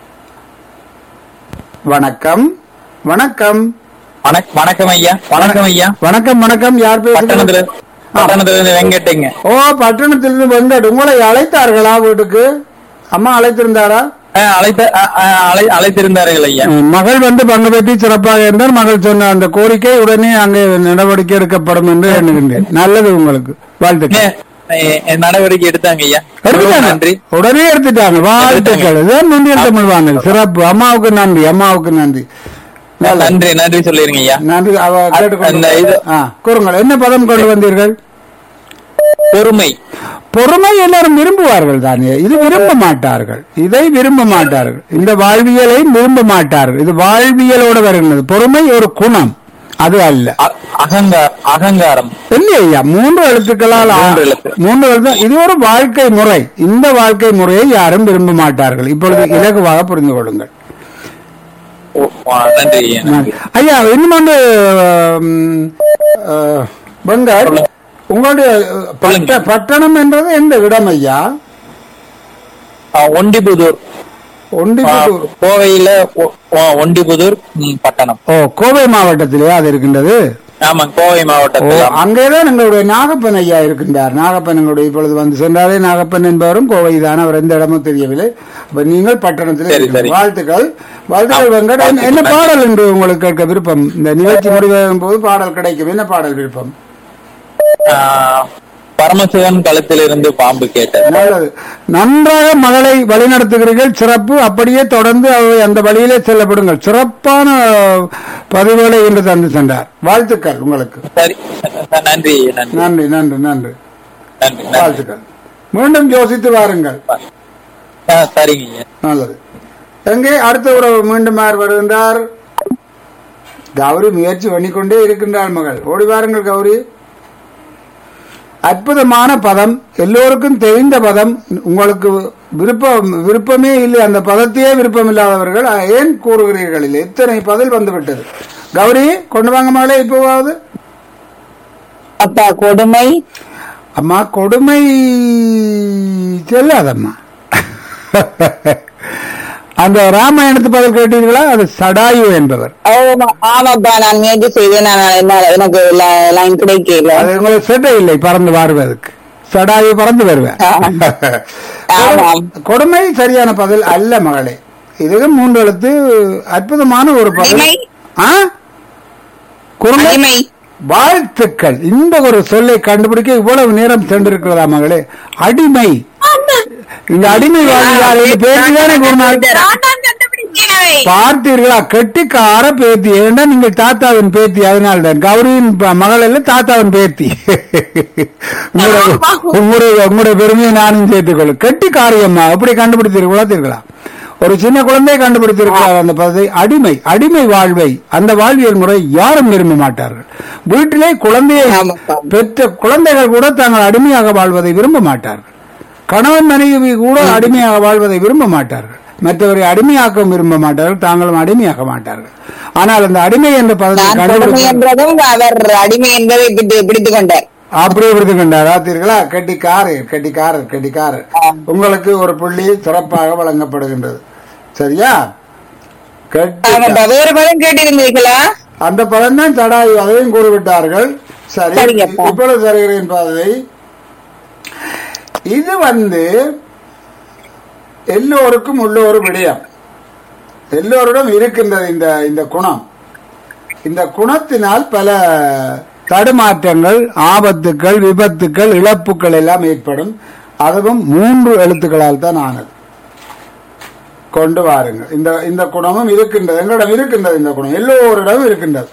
வணக்கம் வணக்கம் வணக்- வணக்கம் ஐயா வணக்கம் ஐயா வணக்கம் வணக்கம் யார் பட்டணத்துல பேசுறது பட்டணத்துல இருந்து வெங்கட்டுங்க ஓ பட்டணத்திலிருந்து வெங்கட் உங்களை அழைத்தார்களா வீட்டுக்கு அம்மா அழைத்திருந்தாரா அழைத்த அ- அ- அழை அழைத்திருந்தார்கள் ஐயா ம், மகள் வந்து பங்கு பெற்றி சிறப்பாக இருந்தால் மகள் சொன்ன அந்த கோரிக்கை உடனே அங்கே நடவடிக்கை எடுக்கப்படும் என்று எண்ணுகின்றேன் நல்லது உங்களுக்கு வாழ்த்துக்கள் ஏ, எ, நடவடிக்கை எடுத்தாங்க ஐயா எடுத்துட்டாங்க. நன்றி உடனே எடுத்துட்டாங்க வாழ்த்துக்கள் இதுதான் முன்னில் தமிழ் வானல் சிறப்பு அம்மாவுக்கு நன்றி அம்மாவுக்கு நன்றி நல்லது. நன்றி நன்றி சொல்லிருங்க ஐயா நன்றி அவ அந்த கேட்டுக்கொண்டு இது- ஆ, கூறுங்கள் என்ன பதம் கொண்டு வந்தீர்கள் பொறுமை பொறுமை எல்லாரும் விரும்புவார்கள் தானே இது விரும்ப மாட்டார்கள் இதை விரும்ப மாட்டார்கள் இந்த வாழ்வியலை விரும்ப மாட்டார்கள் இது வாழ்வியலோடு வருகிறது பொறுமை ஒரு குணம் அது அல்ல அ- அகங்கார அகங்காரம் இல்லை ஐயா மூன்று எழுத்துக்களால் ஆ- மூன்று எழுத்து. மூன்று எழுத்து இது ஒரு வாழ்க்கை முறை இந்த வாழ்க்கை முறையை யாரும் விரும்ப மாட்டார்கள் இப்பொழுது இலகுவாக புரிந்து கொள்ளுங்கள் ஓ, ஆ, நன்றி ஐயா நன்றி. ஐயா இன்னும் வந்து ம், ஆ, வெங்கட் உங்களுடைய பட்ட பட்டணம் என்றது எந்த இடம் ஐயா ஆ, ஒண்டிபுதூர் ஆ, ஒண்டிபுத்தூர் கோவையில ஒ- ஆ, ஒண்டிபுதூர் ம், பட்டணம் ஓ கோவை மாவட்டத்திலே அது இருக்கின்றது ஆமா கோவை ஓ மாவட்டத்தில் ஆமா. அங்கேதான் எங்களுடைய நாகப்பன் ஐயா இருக்கின்றார் நாகப்பன் எங்களுடைய இப்பொழுது வந்து சென்றாரே நாகப்பன் என்பவரும் கோவை தான் அவர் எந்த இடமும் தெரியவில்லை அப்ப நீங்கள் பட்டணத்தில் சரி, இருக்கிறீர்கள். சரி. வாழ்த்துக்கள் வாழ்த்துக்கள் ஆ, வெங்கட் என்ன- என்ன வாழ்த்துக்கள். பாடல் என்று உங்களுக்கு கேட்க விருப்பம் இந்த நிகழ்ச்சி முடிவடையும் போது பாடல் கிடைக்கும் என்ன பாடல் விருப்பம் ஆ, பரமசிவன் களத்திலிருந்து பாம்பு கேட்டது நல்லது நன்றாக மகளை வழிநடத்துகிறீர்கள் சிறப்பு அப்படியே தொடர்ந்து அவை அந்த வழியிலே செல்லப்படுங்கள் சிறப்பான பதிவுகளை இன்று தந்து சென்றார் வாழ்த்துக்கள் உங்களுக்கு சரி நன்றி நன்றி நன்றி நன்றி நன்றி நன்றி நன்றி வாழ்த்துக்கள் மீண்டும் யோசித்து வாருங்கள் ஆ, சரிங்க ஐயா நல்லது எங்கே அடுத்த உறவு மீண்டும் யார் வருகின்றார் கௌரி முயற்சி பண்ணிக்கொண்டே இருக்கின்றார் மகள் ஓடி வாருங்கள் கௌரி அற்புதமான பதம் எல்லோருக்கும் தெரிந்த பதம் உங்களுக்கு விருப்பம் விருப்பமே இல்லை அந்த பதத்தையே விருப்பம் இல்லாதவர்கள் அஹ், ஏன் கூறுகிறீர்கள் இல்லை எத்தனை பதில் வந்து விட்டது கௌரி கொண்டு வாங்க மகளே இப்போவாவது அப்பா கொடுமை அம்மா கொடுமை செல்லாதம்மா அந்த ராமாயணத்து பதில் கேட்டீர்களா அது சடாயு என்பவர் ஆமா, ஆமாப்பா நான் முயற்சி செய்தேன் நான் என்னால- எனக்கு லைன் கிடைக்கல அது உங்களுக்கு செட்டை இல்லை பறந்து வருவதற்கு சடாயு பறந்து வருவேன் ஆமாம். கொடுமை சரியான பதில் அல்ல மகளே இது மூன்று எழுத்து அற்புதமான ஒரு பதில் அடிமை? ஆ குறுமை அடிமை வாழ்த்துக்கள் இந்த ஒரு சொல்லை கண்டுபிடிக்க இவ்வளவு நேரம் சென்றிருக்கிறதா மகளே அடிமை இந்த அடிமை வாழ்ந்தால் இந்த பேச்சு தானே குருநாள் பார்த்தீர்களா கெட்டிக்கார பேத்தி ஏன்னா நீங்கள் தாத்தாவின் பேத்தி அதனால தான் கௌரியின் ப- மகள் அல்ல தாத்தாவின் பேத்தி உங்களுடைய உங்களுடைய உங்களுடைய பெருமையை நானும் சேர்த்துக் கொள்ளும் கெட்டிக்காரியம்மா எப்படி கண்டுபிடித்தீர்களா ஒரு சின்ன குழந்தை கண்டுபிடித்திருக்கிறார் அந்த பதத்தை அடிமை அடிமை வாழ்வை அந்த வாழ்வியல் முறை யாரும் விரும்ப மாட்டார்கள் வீட்டிலே குழந்தையை ஆமாப்பா. பெற்ற குழந்தைகள் கூட தாங்கள் அடிமையாக வாழ்வதை விரும்ப மாட்டார்கள் கணவன் மனைவி கூட அடிமையாக வாழ்வதை விரும்ப மாட்டார்கள் மற்றவரை அடிமையாக்கவும் விரும்ப மாட்டார்கள் தாங்களும் அடிமையாக மாட்டார்கள் ஆனால் அந்த அடிமை என்ற பதத்தை நான் கொடுமை கண்டுபிடித்து என்றதும் அவர் அடிமை என்பதை பிடி- பிடித்துக் கொண்டார் அப்படியே விடுத்து கொண்டார் பார்த்தீர்களா கெட்டிக்காரர் கெட்டிக்காரர் கெட்டிக்காரர் உங்களுக்கு ஒரு புள்ளி சிறப்பாக வழங்கப்படுகின்றது சரியா கெட்டி ஆமாப்பா வேறு பதம் கேட்டிருந்தீர்களா அந்த பதம் தான் சடாயு அதையும் கூறிவிட்டார்கள் சரி சரிங்கப்பா. இப்பொழுது தருகிறேன் பாதை இது வந்து எல்லோருக்கும் உள்ள ஒரு விடயம் எல்லோரிடம் இருக்கின்றது இந்த இந்த குணம் இந்த குணத்தினால் பல தடுமாற்றங்கள் ஆபத்துக்கள் விபத்துக்கள் இழப்புகள் எல்லாம் ஏற்படும் அதுவும் மூன்று எழுத்துக்களால் தான் ஆனது கொண்டு வாருங்கள் இந்த இந்த குணமும் இருக்கின்றது எங்களிடம் இருக்கின்றது இந்த குணம் எல்லோரிடம் இருக்கின்றது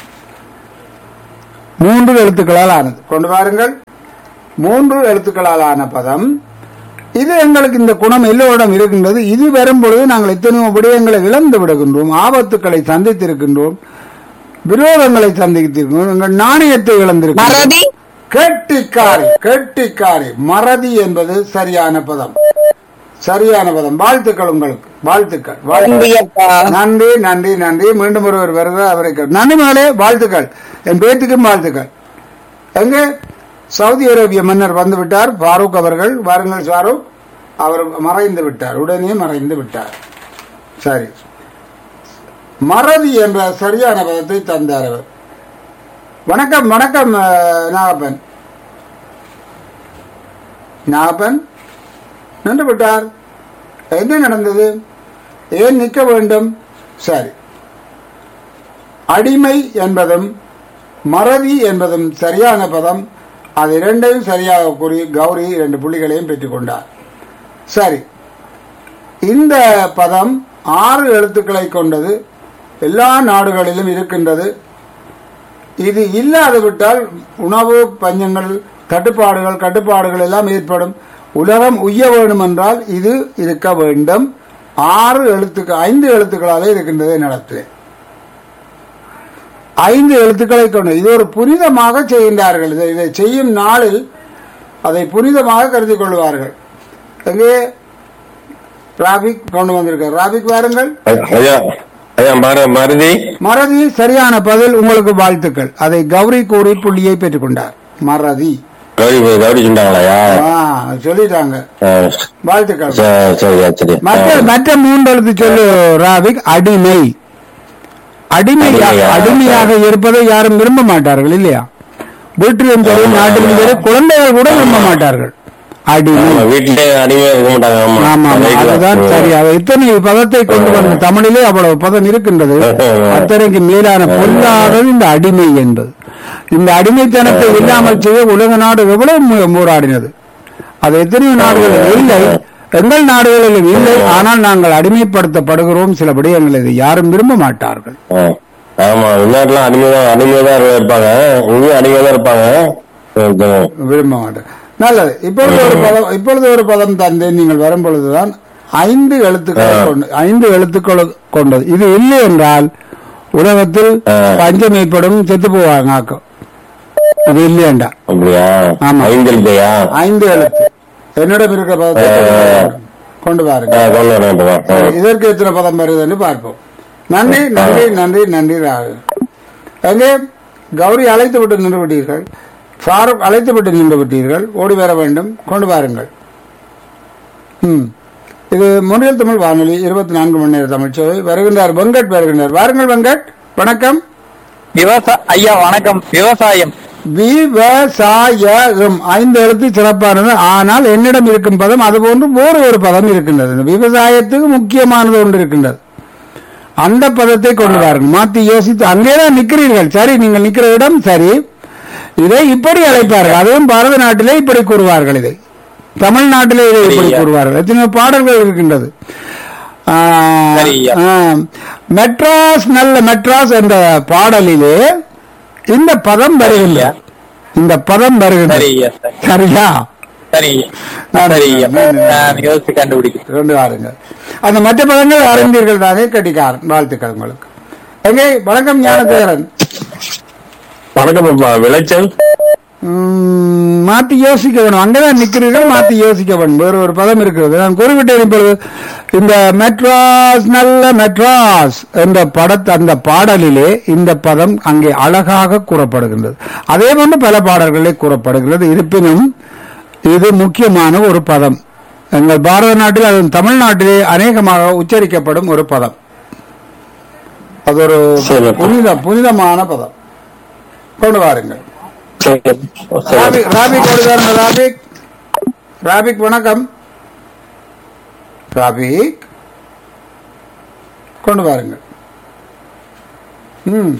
மூன்று எழுத்துக்களால் ஆனது கொண்டு வாருங்கள் மூன்று எழுத்துக்களால் ஆன பதம் இது எங்களுக்கு இந்த குணம் எல்லோரிடம் இருக்கின்றது இது வரும் பொழுது நாங்கள் எத்தனையோ விடயங்களை இழந்து விடுகின்றோம் ஆபத்துக்களை சந்தித்திருக்கின்றோம் விரோதங்களை சந்தித்திருக்கின்றோம் எங்கள் நாணயத்தை இழந்திருக்கின்றோம் மறதி கெட்டிக்காரி கெட்டிக்காரி மறதி என்பது சரியான பதம் சரியான பதம் வாழ்த்துக்கள் உங்களுக்கு வாழ்த்துக்கள் வாழ்த்துக்கள் நன்றியப்பா நன்றி நன்றி நன்றி மீண்டும் ஒருவர் வருகிறார் அவரை கே- நன்றி மகளே வாழ்த்துக்கள் என் பேத்துக்கும் வாழ்த்துக்கள் எங்கே சவுதி அரேபிய மன்னர் வந்து விட்டார் ஃபாரூக் அவர்கள் வாருங்கள் ஃபாரூக் அவர் மறைந்து விட்டார் உடனே மறைந்து விட்டார் சரி மறதி என்ற சரியான பதத்தை தந்தார் அவர் வணக்கம் வணக்கம் அஹ், நாகப்பன் நாகப்பன் நின்று விட்டார் என்ன நடந்தது ஏன் நிற்க வேண்டும் சரி அடிமை என்பதும் மறதி என்பதும் சரியான பதம் அது இரண்டையும் சரியாக கூறி கௌரி இரண்டு புள்ளிகளையும் பெற்றுக்கொண்டார் சரி இந்த பதம் ஆறு எழுத்துக்களை கொண்டது எல்லா நாடுகளிலும் இருக்கின்றது இது இல்லாது விட்டால் உணவு பஞ்சங்கள் தட்டுப்பாடுகள் கட்டுப்பாடுகள் எல்லாம் ஏற்படும் உலகம் உய்ய வேண்டும் என்றால் இது இருக்க வேண்டும் ஆறு எழுத்துக்கு ஐந்து எழுத்துக்களாலே இருக்கின்றது நடத்து ஐந்து எழுத்துக்களை கொண்டு இது ஒரு புனிதமாக செய்கின்றார்கள் இதை இதை செய்யும் நாளில் அதை புனிதமாக கருதி கொள்வார்கள் எங்கே ராபிக் கொண்டு வந்திருக்கார் ராபிக் வாருங்கள் ஐயா ஐயா மற மருதி மறதி சரியான பதில் உங்களுக்கு வாழ்த்துக்கள் அதை கௌரி கூறி புள்ளியை பெற்றுக்கொண்டார் மறதி கௌரி கௌரி சொன்னாங்களாயா ஆ, சொல்லிட்டாங்க வாழ்த்துக்கள் சரியா சரி மற்ற மற்ற மூன்று எழுத்து சொல்லு ராபிக் அடிமை அடிமை அடிமையா? அடிமையாக இருப்பதை யாரும் விரும்ப மாட்டார்கள் இல்லையா வீட்டிலும் சரி நாட்டிலும் சரி குழந்தைகள் கூட விரும்ப மாட்டார்கள் அடிமை ஆமா, வீட்டிலே அடிமையா இருக்க மாட்டாங்க ஆமா ஆமா ஆமா அதுதான் சரி அது இத்தனை பதத்தை கொண்டு வந்த தமிழிலே அவ்வளவு பதம் இருக்கின்றது அத்தனைக்கு மேலான பொல்லாதது இந்த அடிமை என்பது இந்த அடிமைத்தனத்தை இல்லாமல் செய்ய உலக நாடு எவ்வளவு மு- போராடினது அது எத்தனையோ நாடுகளில் இல்லை எங்கள் நாடுகளிலும் இல்லை ஆனால் நாங்கள் அடிமைப்படுத்தப்படுகிறோம் சில விடயங்கள் இதை யாரும் விரும்ப மாட்டார்கள் ஆ. ஆமா வெளிநாட்டுலாம் அடிமைதான் அடிமைதான் இருப்பாங்க இங்கேயும் அடிமைதான் இருப்பாங்க விரும்ப மாட்டார் நல்லது இப்பொழுது ஒரு பதம் இப்பொழுது ஒரு பதம் தந்தேன் நீங்கள் வரும் பொழுதுதான் ஐந்து எழுத்துக்களை ஆ. கொண்டு ஐந்து எழுத்துக்களை கொண்டது இது இல்லை என்றால் உலகத்தில் ஆ. பஞ்சம் ஏற்படும் செத்து போவாங்க ஆக்கம் இது இல்லையண்டா அப்படியா ஆமா. ஐந்தல்பையா ஐந்து எழுத்து என்னிடம் இருக்கிற பதத்தை கொண்டு பாருங்க கொண்டு வரேன் சரி, இதற்கு எத்தனை பதம் வருதுன்னு பார்ப்போம் நன்றி நன்றி நன்றி நன்றி ராகுல் எங்கே கௌரி அழைத்து விட்டு நின்று விட்டீர்கள் ஃபாரூக் அழைத்து விட்டு நின்று விட்டீர்கள் ஓடி வர வேண்டும் கொண்டு வாருங்கள் ம் இது முன்னில் தமிழ் வானொலி இருபத்தி நான்கு மணி நேர தமிழ் சேவை வருகின்றார் வெங்கட் வருகின்றார் வாருங்கள் வெங்கட் வணக்கம் விவசாய ஐயா வணக்கம் விவசாயம் விவசாயம் ஐந்து எழுத்து சிறப்பானது ஆனால் என்னிடம் இருக்கும் பதம் அதுபோன்று வேறு ஒரு பதம் இருக்கின்றது இந்த விவசாயத்துக்கு முக்கியமானது ஒன்று இருக்கின்றது அந்த பதத்தை கொண்டு வாருங்கள் மாத்தி யோசித்து அங்கேதான் நிற்கிறீர்கள் சரி நீங்கள் நிற்கிற இடம் சரி இதை இப்படி அழைப்பார்கள் அதுவும் பாரத நாட்டிலே இப்படி கூறுவார்கள் இதை தமிழ்நாட்டிலே இதை இப்படி கூறுவார்கள் எத்தனை பாடல்கள் இருக்கின்றது ஆ, சரி ஐயா. ஆ, மெட்ராஸ் நல்ல மெட்ராஸ் என்ற பாடலிலே இந்த பதம் வருகின்றது இந்த பதம் வருகின்றது சரி ஐயா சரி சரியா சரி ஐயா சரி ஐயா நான் யோசிச்சு கண்டுபிடிக்கிறேன் கொண்டு வாருங்க அந்த மற்ற பதங்கள் அறிந்தீர்கள் தானே கட்டிக்காரன் வாழ்த்துக்கள் உங்களுக்கு எங்கே வணக்கம் ஞானதேரன் வணக்கம் அப்பா விளைச்சல் உம், மாத்தி யோசிக்க வேணும் அங்கதான் நிக்கிறீர்கள் மாத்தி யோசிக்க வேணும் வேறு ஒரு பதம் இருக்கிறது நான் குறிப்பிட்டேன் இப்பொழுது இந்த மெட்ராஸ் நல்ல மெட்ராஸ் என்ற படத் அந்த பாடலிலே இந்த பதம் அங்கே அழகாக கூறப்படுகின்றது அதே போன்று பல பாடல்களே கூறப்படுகிறது இருப்பினும் இது முக்கியமான ஒரு பதம் எங்கள் பாரத நாட்டில் அதுவும் தமிழ்நாட்டிலே அநேகமாக உச்சரிக்கப்படும் ஒரு பதம் அது ஒரு சரி. புனித புனிதமான பதம் கொண்டு வாருங்கள் சரி சரி ராபிக் ராபிக் வருகிறாருங்க ராபிக் ராபிக் வணக்கம் ராபிக் கொண்டு வாருங்கள் ம்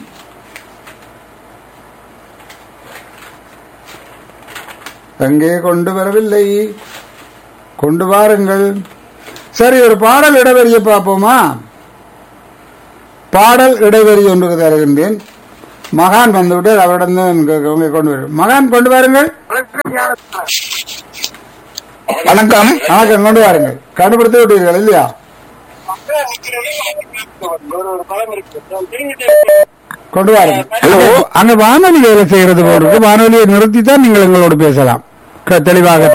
எங்கே கொண்டு வரவில்லை கொண்டு வாருங்கள் சரி ஒரு பாடல் இடைவெளியை பார்ப்போமா பாடல் இடைவெளி ஒன்று தருகின்றேன் மகான் வந்துவிட்டு அவரிடம் தான் உங்க கொண்டு வரும் மகான் கொண்டு வாருங்கள் வணக்கம் வணக்கம் கொண்டு வாருங்கள் கண்டுபிடித்து விட்டீர்கள் இல்லையா கொண்டு வாருங்கள் ஹலோ அங்க வானொலி வேலை செய்யறது போல இருக்கு வானொலியை நிறுத்தி தான் நீங்கள் எங்களோடு பேசலாம் க- தெளிவாக